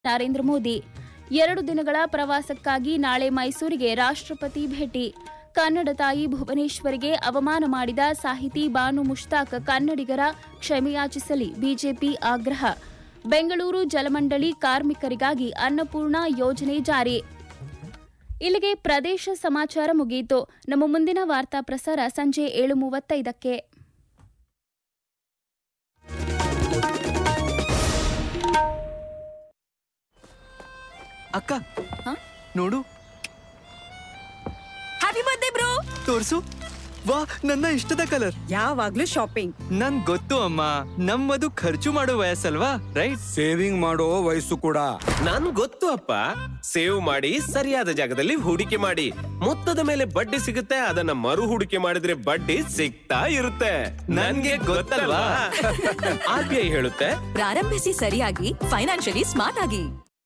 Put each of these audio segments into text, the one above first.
ನರೇಂದ್ರ ಮೋದಿ ಎರಡು ದಿನಗಳ ಪ್ರವಾಸಕ್ಕಾಗಿ ನಾಳೆ ಮೈಸೂರಿಗೆ ರಾಷ್ಟ್ರಪತಿ ಭೇಟಿ ಕನ್ನಡ ತಾಯಿ ಭುವನೇಶ್ವರಿಗೆ ಅವಮಾನ ಮಾಡಿದ ಸಾಹಿತಿ ಬಾನು ಮುಷ್ತಾಕ್ ಕನ್ನಡಿಗರ ಕ್ಷಮೆಯಾಚಿಸಲಿ ಬಿಜೆಪಿ ಆಗ್ರಹ ಬೆಂಗಳೂರು ಜಲಮಂಡಳಿ ಕಾರ್ಮಿಕರಿಗಾಗಿ ಅನ್ನಪೂರ್ಣ ಯೋಜನೆ ಜಾರಿ ಇಲ್ಲಿಗೆ ಪ್ರದೇಶ ಸಮಾಚಾರ ಮುಗಿಯಿತು ನಮ್ಮ ಮುಂದಿನ ವಾರ್ತಾ ಪ್ರಸಾರ ಸಂಜೆ ಏಳು ಮೂವತ್ತೈದಕ್ಕೆ ಅಕ್ಕ ಹ? ನೋಡು ಹ್ಯಾಪಿ ಬರ್ತ್ಡೇ ಬ್ರೋ ತೋರ್ಸು ವಾ ನನ್ನ ಇಷ್ಟದ ಕಲರ್ ಯಾವಾಗ್ಲೂ ಶಾಪಿಂಗ್ ನನ್ ಗೊತ್ತು ಅಮ್ಮ ನಮ್ಮದು ಖರ್ಚು ಮಾಡೋ ವಯಸ್ಸಲ್ವಾ ರೈಟ್ ಸೇವಿಂಗ್ ಮಾಡೋ ವಯಸ್ಸು ಕೂಡ ನನ್ ಗೊತ್ತು ಅಪ್ಪ ಸೇವ್ ಮಾಡಿ ಸರಿಯಾದ ಜಾಗದಲ್ಲಿ ಹೂಡಿಕೆ ಮಾಡಿ ಮೊತ್ತದ ಮೇಲೆ ಬಡ್ಡಿ ಸಿಗುತ್ತೆ ಅದನ್ನ ಮರು ಹೂಡಿಕೆ ಮಾಡಿದ್ರೆ ಬಡ್ಡಿ ಸಿಗ್ತಾ ಇರುತ್ತೆ ನನ್ಗೆ ಗೊತ್ತಲ್ವಾ ಆರ್ ಬಿ ಐ ಹೇಳುತ್ತೆ ಪ್ರಾರಂಭಿಸಿ ಸರಿಯಾಗಿ ಫೈನಾನ್ಷಿಯಲಿ ಸ್ಮಾರ್ಟ್ ಆಗಿ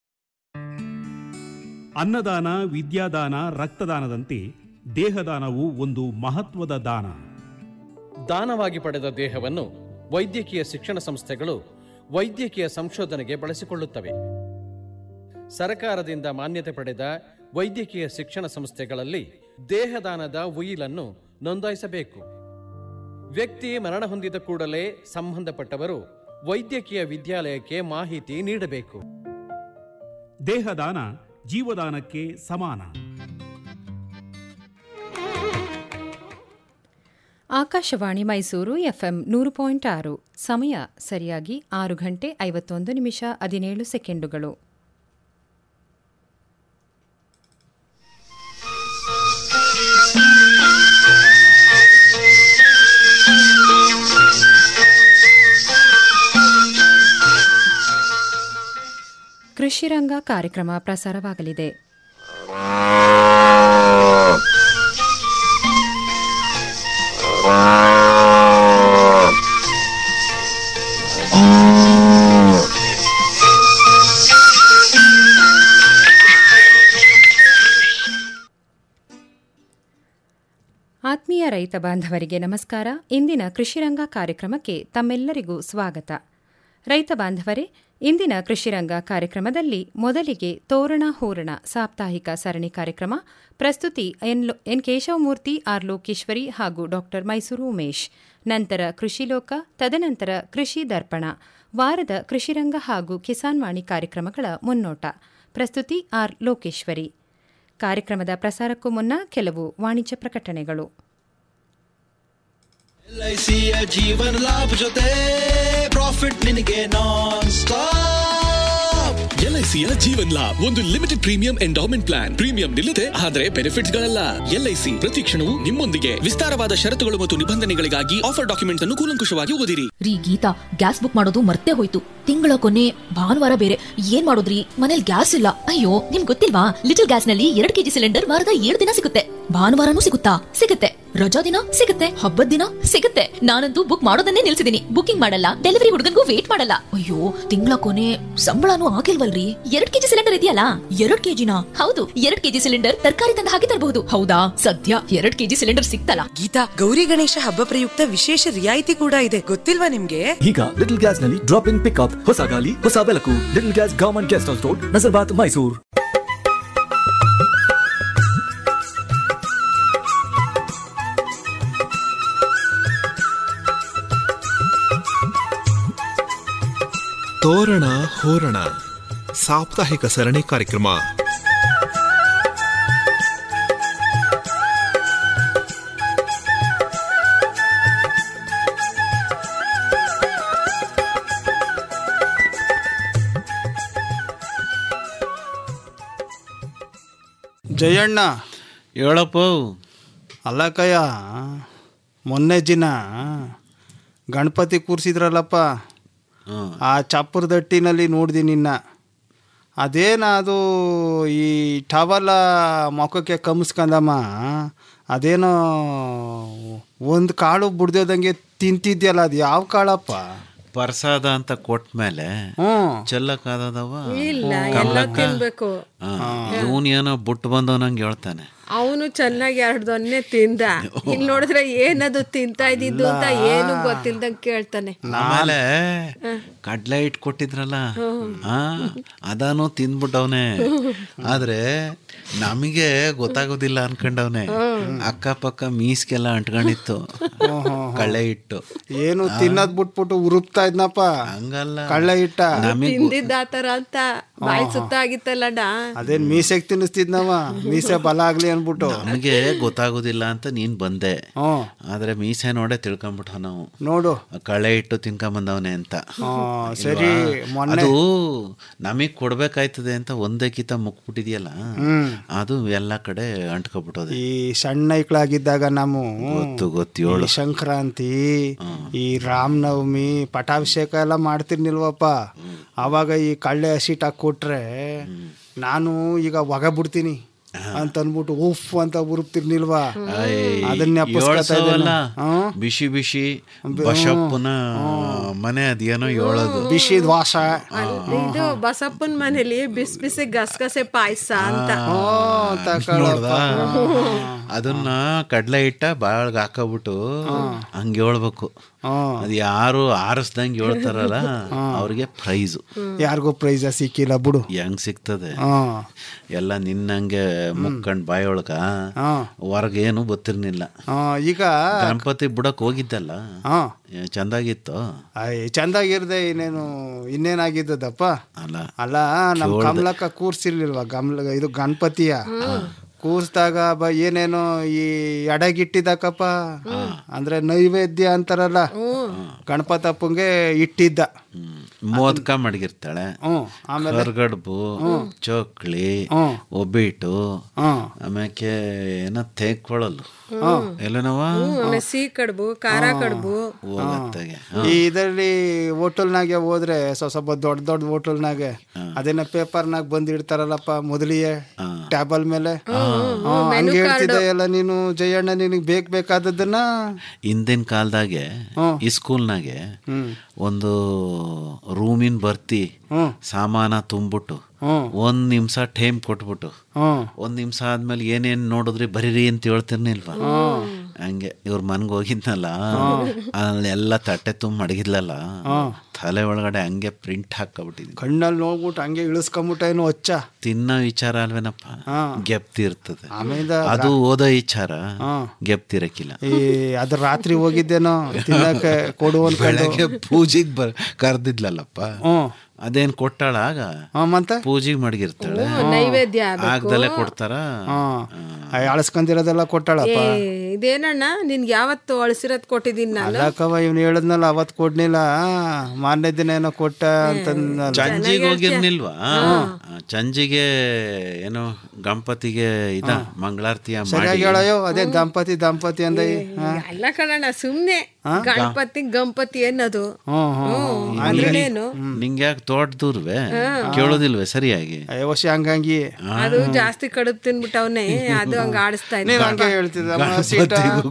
ಅನ್ನದಾನ ವಿದ್ಯಾದಾನ ರಕ್ತದಾನದಂತೆ ದೇಹದಾನವು ಒಂದು ಮಹತ್ವದ ದಾನ ದಾನವಾಗಿ ಪಡೆದ ದೇಹವನ್ನು ವೈದ್ಯಕೀಯ ಶಿಕ್ಷಣ ಸಂಸ್ಥೆಗಳು ವೈದ್ಯಕೀಯ ಸಂಶೋಧನೆಗೆ ಬಳಸಿಕೊಳ್ಳುತ್ತವೆ ಸರಕಾರದಿಂದ ಮಾನ್ಯತೆ ಪಡೆದ ವೈದ್ಯಕೀಯ ಶಿಕ್ಷಣ ಸಂಸ್ಥೆಗಳಲ್ಲಿ ದೇಹದಾನದ ಉಯಿಲನ್ನು ನೋಂದಾಯಿಸಬೇಕು ವ್ಯಕ್ತಿ ಮರಣ ಹೊಂದಿದ ಕೂಡಲೇ ಸಂಬಂಧಪಟ್ಟವರು ವೈದ್ಯಕೀಯ ವಿದ್ಯಾಲಯಕ್ಕೆ ಮಾಹಿತಿ ನೀಡಬೇಕು ದೇಹದಾನ ಜೀವದಾನಕ್ಕೆ ಸಮಾನ ಆಕಾಶವಾಣಿ ಮೈಸೂರು ಎಫ್ಎಂ ನೂರು ಪಾಯಿಂಟ್ ಆರು ಸಮಯ ಸರಿಯಾಗಿ ಆರು ಗಂಟೆ ಐವತ್ತೊಂದು ನಿಮಿಷ ಹದಿನೇಳು ಸೆಕೆಂಡುಗಳು ಕೃಷಿರಂಗ ಕಾರ್ಯಕ್ರಮ ಪ್ರಸಾರವಾಗಲಿದೆ ಆತ್ಮೀಯ ರೈತ ಬಾಂಧವರಿಗೆ ನಮಸ್ಕಾರ ಇಂದಿನ ಕೃಷಿರಂಗ ಕಾರ್ಯಕ್ರಮಕ್ಕೆ ತಮ್ಮೆಲ್ಲರಿಗೂ ಸ್ವಾಗತ ರೈತ ಬಾಂಧವರೇ ಇಂದಿನ ಕೃಷಿರಂಗ ಕಾರ್ಯಕ್ರಮದಲ್ಲಿ ಮೊದಲಿಗೆ ತೋರಣ ಹೂರಣ ಸಾಪ್ತಾಹಿಕ ಸರಣಿ ಕಾರ್ಯಕ್ರಮ ಪ್ರಸ್ತುತಿ ಎನ್ ಲೋ- ಎನ್ ಕೇಶವಮೂರ್ತಿ ಆರ್ ಲೋಕೇಶ್ವರಿ ಹಾಗೂ ಡಾಕ್ಟರ್ ಮೈಸೂರು ಉಮೇಶ್ ನಂತರ ಕೃಷಿಲೋಕ ತದನಂತರ ಕೃಷಿ ದರ್ಪಣ ವಾರದ ಕೃಷಿರಂಗ ಹಾಗೂ ಕಿಸಾನ್ ವಾಣಿ ಕಾರ್ಯಕ್ರಮಗಳ ಮುನ್ನೋಟ ಪ್ರಸ್ತುತಿ ಆರ್ ಲೋಕೇಶ್ವರಿ ಕಾರ್ಯಕ್ರಮದ ಪ್ರಸಾರಕ್ಕೂ ಮುನ್ನ ಕೆಲವು ವಾಣಿಜ್ಯ ಪ್ರಕಟಣೆಗಳು ಎಲ್ಐಸಿಯ ಜೀವನ ಲಾಭ ಜೊತೆ ಪ್ರಾಫಿಟ್ ನಿನಗೆ ನಾನ್ ಸ್ಟಾಪ್ ಎಲ್ಐಸಿಯ ಜೀವನ್ ಲಾಭ್ ಒಂದು limited premium endowment plan premium ನಿಲ್ಲದೆ ಆದರೆ ಬೆನಿಫಿಟ್ಸ್ ಗಳಲ್ಲ ಎಲ್ಐಸಿ ಪ್ರತಿ ಕ್ಷಣವೂ ನಿಮ್ಮೊಂದಿಗೆ ವಿಸ್ತಾರವಾದ ಷರತ್ತುಗಳು ಮತ್ತು ನಿಬಂಧನೆಗಳಿಗಾಗಿ ಆಫರ್ ಡಾಕ್ಯುಮೆಂಟ್ ಅನ್ನು ಕೂಲಂಕುಷವಾಗಿ ಓದಿರಿ ರೀ ಗೀತಾ ಗ್ಯಾಸ್ ಬುಕ್ ಮಾಡೋದು ಮರ್ತೇ ಹೋಯ್ತು ತಿಂಗಳ ಕೊನೆ ಭಾನುವಾರ ಬೇರೆ ಏನ್ ಮಾಡೋದ್ರಿ ಮನೇಲಿ ಗ್ಯಾಸ್ ಇಲ್ಲ ಅಯ್ಯೋ ನಿಮ್ ಗೊತ್ತಿಲ್ವಾ ಲಿಟಲ್ ಗ್ಯಾಸ್ ನಲ್ಲಿ ಎರಡ್ ಕೆಜಿ ಸಿಲಿಂಡರ್ ವಾರದ ಏಳು ದಿನ ಸಿಗುತ್ತೆ ಭಾನುವಾರನೂ ಸಿಗುತ್ತಾ ಸಿಗುತ್ತೆ ರಜಾ ದಿನ ಸಿಗುತ್ತೆ ಹಬ್ಬದ ದಿನ ಸಿಗುತ್ತೆ ನಾನಂತೂ ಬುಕ್ ಮಾಡೋದನ್ನೇ ನಿಲ್ಸಿದೀನಿ ಬುಕಿಂಗ್ ಮಾಡಲ್ಲ ಡೆಲಿವರಿ ಹುಡುಗನ್ಗೂ ವೇಟ್ ಮಾಡಲ್ಲ ಅಯ್ಯೋ ತಿಂಗಳ ಕೊನೆ ಸಂಬಳನೂ ಆಗಿಲ್ವಲ್ರಿ ಎರಡ್ ಕೆಜಿ ಸಿಲಿಂಡರ್ ಇದೆಯಲ್ಲ ಎರಡ್ ಕೆಜಿನ ಹೌದು ಎರಡ್ ಕೆಜಿ ಸಿಲಿಂಡರ್ ತರಕಾರಿ ತಂದ ಹಾಗೆ ತರಬಹುದು ಹೌದಾ ಸದ್ಯ ಎರಡ್ ಕೆಜಿ ಸಿಲಿಂಡರ್ ಸಿಕ್ತಲ್ಲ ಗೀತಾ ಗೌರಿ ಗಣೇಶ ಹಬ್ಬ ಪ್ರಯುಕ್ತ ವಿಶೇಷ ರಿಯಾಯಿತಿ ಕೂಡ ಇದೆ ಗೊತ್ತಿಲ್ವಾ ನಿಮ್ಗೆ ಈಗ ಲಿಟಲ್ ಗ್ಯಾಸ್ ನಲ್ಲಿ ಡ್ರಾಪ್ ಇನ್ ಪಿಕ್ಅಪ್ ಹೊಸ ಗಾಲಿ ಹೊಸ ಬೆಳಕು little gas government guest house road Nazarbad Mysuru ತೋರಣ ಹೋರಣ ಸಾಪ್ತಾಹಿಕ ಸರಣಿ ಕಾರ್ಯಕ್ರಮ ಜಯಣ್ಣ ಹೇಳಪ್ಪ ಅಲ್ಲಕ್ಕಯ್ಯ ಮೊನ್ನೆ ದಿನ ಗಣಪತಿ ಕೂರಿಸಿದ್ರಲ್ಲಪ್ಪ ಆ ಚಪ್ಪರದಟ್ಟಿನಲ್ಲಿ ನೋಡ್ದಿ ನಿನ್ನ ಅದೇನ ಅದು ಈ ಟವಲ ಮೊಖಕ್ಕೆ ಕಮ್ಸ್ಕಂದಮ್ಮ ಅದೇನೋ ಒಂದು ಕಾಳು ಬುಡ್ದೋದಂಗೆ ತಿಂತಿದ್ಯಲ್ಲ ಅದು ಯಾವ ಕಾಳಪ್ಪ ಪ್ರಸಾದ ಅಂತ ಕೊಟ್ಟ ಮೇಲೆ ಹ್ಮ್. ಚೆಲ್ಲಕ್ಕಾದವ ಇಲ್ಲ, ಎಲ್ಲ ತಿನ್ಬೇಕು. ಇವನ್ ಏನೋ ಬುಟ್ಟು ಬಂದವನಂಗೆ ಹೇಳ್ತಾನೆ ಅವನು ಚೆನ್ನಾಗಿ ಎರಡು ದೊನ್ನೆ ತಿಂದ ಇಲ್ಲಿ ನೋಡಿದ್ರೆ ಏನದು ತಿಂತಾ ಇದ್ದಿದ್ದು ಅಂತ ಏನು ಗೊತ್ತಿಲ್ದಂಗೆ ಕೇಳ್ತಾನೆ ಆಮೇಲೆ ಕಡ್ಲೆ ಹಿಟ್ಟು ಕೊಟ್ಟಿದ್ರಲ್ಲ ಆ ಅದಾನು ತಿಂದ್ಬಿಟ್ಟವನೆ ಆದ್ರೆ ನಮಗೆ ಗೊತ್ತಾಗೋದಿಲ್ಲ ಅನ್ಕೊಂಡವನೆ ಅಕ್ಕಪಕ್ಕ ಮೀಸ್ಗೆಲ್ಲ ಅಂಟ್ಕೊಂಡಿತ್ತು ಕಳ್ಳೆ ಹಿಟ್ಟು ಏನು ತಿನ್ನೋದ್ ಬಿಟ್ಬಿಟ್ಟು ಉರುಪ್ತಾ ಇದ್ನಪ್ಪ ಹಂಗಲ್ಲ ಕಳ್ಳೆ ಇಟ್ಟ ತಿಂದಿದ್ದ ಆತರ ಅಂತ ಬಾಯಿ ಸುತ್ತ ಆಗಿತ್ತಲ್ಲಣ್ಣ ಅದೇನ್ ಮೀಸೆಗ್ ತಿನ್ನಿಸ್ತಿದ್ನವ ಮೀಸೆ ಬಲ ಆಗ್ಲಿ ಅನ್ಬಿಟ್ಟು ನಮಗೆ ಗೊತ್ತಾಗೋದಿಲ್ಲ ಅಂತ ನೀನ್ ಬಂದೆ ಆದ್ರೆ ಮೀಸೆ ನೋಡೇ ತಿಳ್ಕೊಂಬಿಟ್ಟ ನಾವು ನೋಡು ಕಳೆ ಇಟ್ಟು ತಿನ್ಕೊಂಬಂದವನೆ ಅಂತ ಸರಿ, ಇಲ್ವಾ? ಮೊನ್ನೆ- ಅದು ನಮಗ್ ಕೊಡ್ಬೇಕಾಯ್ತದೆ ಅಂತ ಒಂದೇ ಕಿತ ಮುಕ್ಬಿಟ್ಟಿದ್ಯಲ್ಲ ಹ್ಮ್. ಅದು ಎಲ್ಲ ಕಡೆ ಅಂಟ್ಕೊಬಿಟ್ಟದೆ ಈ ಸಣ್ಣ ಐಕ್ಳಾಗಿದ್ದಾಗ ನಾವು ಗೊತ್ತು ಗೊತ್ತು ಏಳು ಈ ಸಂಕ್ರಾಂತಿ ಈ ರಾಮನವಮಿ ಪಟಾಭಿಷೇಕ ಎಲ್ಲ ಮಾಡ್ತಿರ್ನಿಲ್ವಪ್ಪ ಅವಾಗ ಈ ಕಳ್ಳೆ ಹಸಿಟ್ ಹಾಕೊಟ್ರೆ ನಾನು ಈಗ ಒಗ ಬಿಡ್ತೀನಿ ಅಂತ ಅನ್ಬಿಟ್ಟು ಉಫ್ ಅಂತ ಉರುಪ್ತಿರ್ನಿಲ್ವಾ ಅದನ್ನ ಜ್ಞಾಪಿಸ್ಕೊತಾ ಏಳ್ಸವಲ್ಲ ಇದ್ದೀನಿ. ಬಿಸಿ ಬಿಸಿ ಬಶಪ್ಪನ ಮನೆ ಅದೇನೋ ಹೇಳೋದು ಬಿಸಿ ದ್ವಾಸ ಇದು ಬಸಪ್ಪನ ಮನೇಲಿ ಬಿಸಿ ಬಿಸಿ ಗಸಗಸೆ ಪಾಯಸ ಅಂತ ನೋಡ್ದ ಅದನ್ನ ಕಡ್ಲೆ ಹಿಟ್ಟ ಬಾಳ್ಗೆ ಹಾಕಬಿಟ್ಟು ಹಂಗೆ ಹೇಳ್ಬೇಕು ಅದು ಯಾರು ಆರಿಸ್ದಂಗೆ ಹೇಳ್ತಾರಲ್ಲ ಅವ್ರಿಗೆ ಪ್ರೈಸು ಯಾರಿಗೂ ಪ್ರೈಸ ಸಿಕ್ಕಿಲ್ಲ ಬಿಡು ಹೆಂಗ್ ಸಿಗ್ತದೆ ಹಾ. ಎಲ್ಲ ನಿನ್ನಂಗೆ ಮುಕ್ಕಂಡ್ ಬಾಯೊಳಗ ಹೊರಗೇನು ಗೊತ್ತಿರ್ನಿಲ್ಲ ಆ, ಈಗ ಗಣಪತಿ ಬಿಡಕ್ ಹೋಗಿದ್ದಲ್ಲ ಹಾ ಏ, ಚಂದಾಗಿತ್ತು ಅಯ್ಯ ಚಂದಾಗಿರ್ದೆ ಇನ್ನೇನು ಇನ್ನೇನಾಗಿದ್ದದಪ್ಪ ಅಲ್ಲ ಅಲ್ಲ ನಮ್ ಕೇಳ್ದೆ. ಕಮಲಕ್ಕ ಕೂರ್ಸಿರ್ಲಿಲ್ವಾ ಗಮ್ಲ ಇದು ಗಣಪತಿಯ ಕೂರ್ಸ್ದಾಗ ಬ ಏನೇನೋ ಈ ಎಡಗಿಟ್ಟಿದ್ದಕ್ಕಪ್ಪ ಅಂದ್ರೆ ನೈವೇದ್ಯ ಅಂತಾರಲ್ಲ ಗಣಪತಪ್ಪಂಗೆ ಇಟ್ಟಿದ್ದ ಮೋದಕ ಮಡಗಿರ್ತಾಳೆ ಹ್ಮ್ ಆಮೇಲೆ ಕರ್ಗಡ್ಬು ಚೋಕ್ಳಿ ಒಬ್ಬಿಟ್ಟು ಆಮ್ಯಾಕೆ ಏನೋ ತೇಕ್ಕೊಳ್ಳಲು ಎಲ್ಲನವ ಆಮೇಲೆ ಸಿಹಿ ಕಡುಬು ಖಾರ ಕಡುಬು ಹೋಗತ್ತಾಗೆ ಈ ಇದರಲ್ಲಿ ಹೋಟೆಲ್ನಾಗೆ ಹೋದ್ರೆ ಸ್ವ ಸ್ವಲ್ಪ ದೊಡ್ಡ ದೊಡ್ಡ ಹೋಟೆಲ್ನಾಗೆ ಅದೇನ ಪೇಪರ್ನಾಗ ಬಂದ್ ಇಡ್ತಾರಲ್ಲಪ್ಪ ಮೊದಲಿಗೆ ಟ್ಯಾಬಲ್ ಮೇಲೆ ಹಾ, ಹಂಗೆ ಹೇಳ್ತಿದ್ದೆ ಎಲ್ಲ ನೀನು ಜಯಣ್ಣ ನಿನಗೆ ಬೇಕ್ ಬೇಕಾದದ್ದನ್ನ ಹಿಂದಿನ ಕಾಲದಾಗೆ ಈ ಸ್ಕೂಲ್ನಾಗೆ ಒಂದು ರೂಮಿನ ಬರ್ತಿ ಸಾಮಾನ ತುಂಬಿಟ್ಟು ಒಂದ್ ನಿಮಿಷ ಟೈಮ್ ಕೊಟ್ಬಿಟ್ಟು ಒಂದ್ ನಿಮಿಷ ಆದ್ಮೇಲೆ ಏನೇನ್ ನೋಡಿದ್ರಿ ಬರೀರಿ ಅಂತ ಹೇಳ್ತಿರ್ನಿಲ್ವಾ ಹಂಗೆ ಇವ್ರ ಮನ್ಗೆ ಹೋಗಿದ್ನಲ್ಲ ಅಲ್ಲೆಲ್ಲ ತಟ್ಟೆ ತುಂಬ ಮಡಗಿದ್ಲಲ್ಲ ತಲೆ ಒಳಗಡೆ ಹಂಗೆ ಪ್ರಿಂಟ್ ಹಾಕಬಿಟ್ಟಿದ್ವಿ ಕಣ್ಣಲ್ಲಿ ನೋಡ್ಬಿಟ್ಟು ಹಂಗೆ ಇಳಿಸ್ಕೊಂಬಿಟ್ಟ ಏನು ಹೊಚ್ಚ ತಿನ್ನೋ ವಿಚಾರ ಅಲ್ವೇನಪ್ಪ ಗೆಪ್ತಿ ಇರ್ತದೆ ಆಮೇಲೆ ಅದು ಓದೋ ವಿಚಾರ ಗೆಪ್ತಿರಕ್ಕಿಲ್ಲ ಈ ಅದ್ರ ರಾತ್ರಿ ಹೋಗಿದ್ದೇನೋ ತಿನ್ನಕ್ಕೆ ಕೊಡು ಅನ್ಕೊಂಡು ಬೆಳಗ್ಗೆ ಪೂಜೆಗೆ ಬರ್ ಕರ್ದಿದ್ಲಲ್ಲಪ್ಪ ಅದೇನ್ ಕೊಟ್ಟಾಳ ಆಗ ಮತ್ತೆ ಪೂಜೆಗೆ ಮಡಗಿರ್ತಾಳೆ ನೈವೇದ್ಯ ಆಗ್ಬೇಕು. ಆಗ್ದಲೇ ಕೊಡ್ತಾರ ಅಳಸ್ಕೊಂಡಿರೋದೆಲ್ಲ ಕೊಟ್ಟಾಳಪ್ಪ ಏ ಇದೇನಣ್ಣ ನಿನ್ಗೆ ಯಾವತ್ತು ಅಳಸಿರೋದ್ ಕೊಟ್ಟಿದ್ದೀನಿ ನಾನು ಅಲ್ಲಕ್ಕವ ಇವ್ನು ಹೇಳದ್ನಲ್ಲ ಅವತ್ ಕೊಡ್ನಿಲ್ಲ ಮಾರನೇ ದಿನ ಏನೋ ಕೊಟ್ಟ ಅಂತ ಚಂಜಿಗೆ ಹೋಗಿರ್ನಿಲ್ವಾ ಚಂಜಿಗೆ ಏನೋ ಗಣಪತಿಗೆ ಇದ ಮಂಗಳಾರತಿಯ ಸರಿಯಾಗಿ ಮಾಡಿ ಹೇಳಯ್ಯೋ ಅದೇ ದಂಪತಿ ದಂಪತಿ ಅಂದ ಅಲ್ಲ ಕಣಣ್ಣ ಸುಮ್ನೆ ಗಣಪತಿ ಗಣಪತಿ ಅನ್ನೋದು ಹ್ಮ್ ಹ್ಮ್ ಹ್ಮ್. ಅದ್ರಲ್ಲೇನು ನಿಂಗೆ ಯಾಕೆ ತೋಟದೂರ್ವೆ ಕೇಳೋದಿಲ್ವೇ ಸರಿಯಾಗಿ ವರ್ಷ ಹಂಗಂಗಿ ಅದು ಜಾಸ್ತಿ ಕಡುಬು ತಿನ್ಬಿಟ್ಟವನೆ ಅದು ಹಂಗ ಆಡಿಸ್ತಾ ನೀನ್ ಇದ್ದ ಹಂಗೆ ಹೇಳ್ತಿದ್ದ ಸೀಟ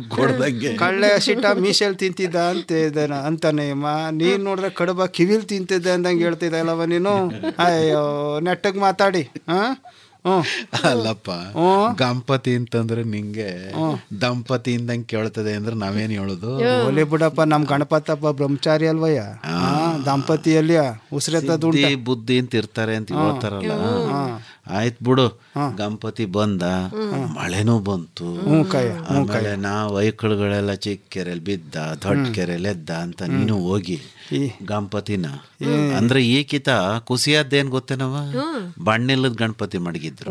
ಕಳ್ಳೆ ಸೀಟ ಮೀಸೆಲ್ ತಿಂತಿದ್ದ ಅಂತ ಇದ್ದಾನ ಅಂತಾನೆ ಮಾ ನೀನ್ ನೋಡ್ರೆ ಕಡುಬ ಕಿವಿಲ್ ತಿಂತಿದ್ದೆ ಅಂದಂಗೆ ಹೇಳ್ತಿದ್ದ ಅಲ್ಲವ ನೀನು ಅಯ್ಯೋ ನೆಟ್ಟಗ್ ಮಾತಾಡಿ ಹಾ ಹ್ಮ್ ಅಲ್ಲಪ್ಪ ಗಣಪತಿ ಅಂತಂದ್ರೆ ನಿಂಗೆ ದಂಪತಿ ಇಂದಂಗೆ ಕೇಳ್ತದೆ ಅಂದ್ರೆ ನಾವೇನ್ ಹೇಳೋದು ಹೋಲಿ ಬಿಡಪ್ಪ ನಮ್ ಗಣಪತಪ್ಪ ಬ್ರಹ್ಮಚಾರಿ ಅಲ್ವಯ್ಯ ಹಾ ದಂಪತಿಯಲ್ಲಿ ಉಸಿರೆತ್ತದು ಸಿದ್ಧಿ ಬುದ್ಧಿ ಅಂತ ಇರ್ತಾರೆ ಅಂತ ಹೇಳ್ತಾರಲ್ಲ ಆಯ್ತ್ ಬಿಡು ಗಣಪತಿ ಬಂದ ಮಳೆನೂ ಬಂತು ಹ್ಞೂ ಕಯ್ಯ, ಹ್ಞೂ ಆಮೇಲೆ ನಾವು ಐಕಳುಗಳೆಲ್ಲ ಚಿಕ್ಕ ಕೆರೆಯಲ್ಲಿ ಬಿದ್ದ ದೊಡ್ಡ ಕೆರೆಯಲ್ಲಿ ಎದ್ದ ಅಂತ ನೀನು ಹೋಗಿ ಗಣಪತಿನ ಅಂದ್ರೆ ಈ ಕಿತ ಕುಸಿಯಾದ್ದೇನ್ ಗೊತ್ತೇನವ ಬಣ್ಣಿಲ್ಲದ ಗಣಪತಿ ಮಡಗಿದ್ರು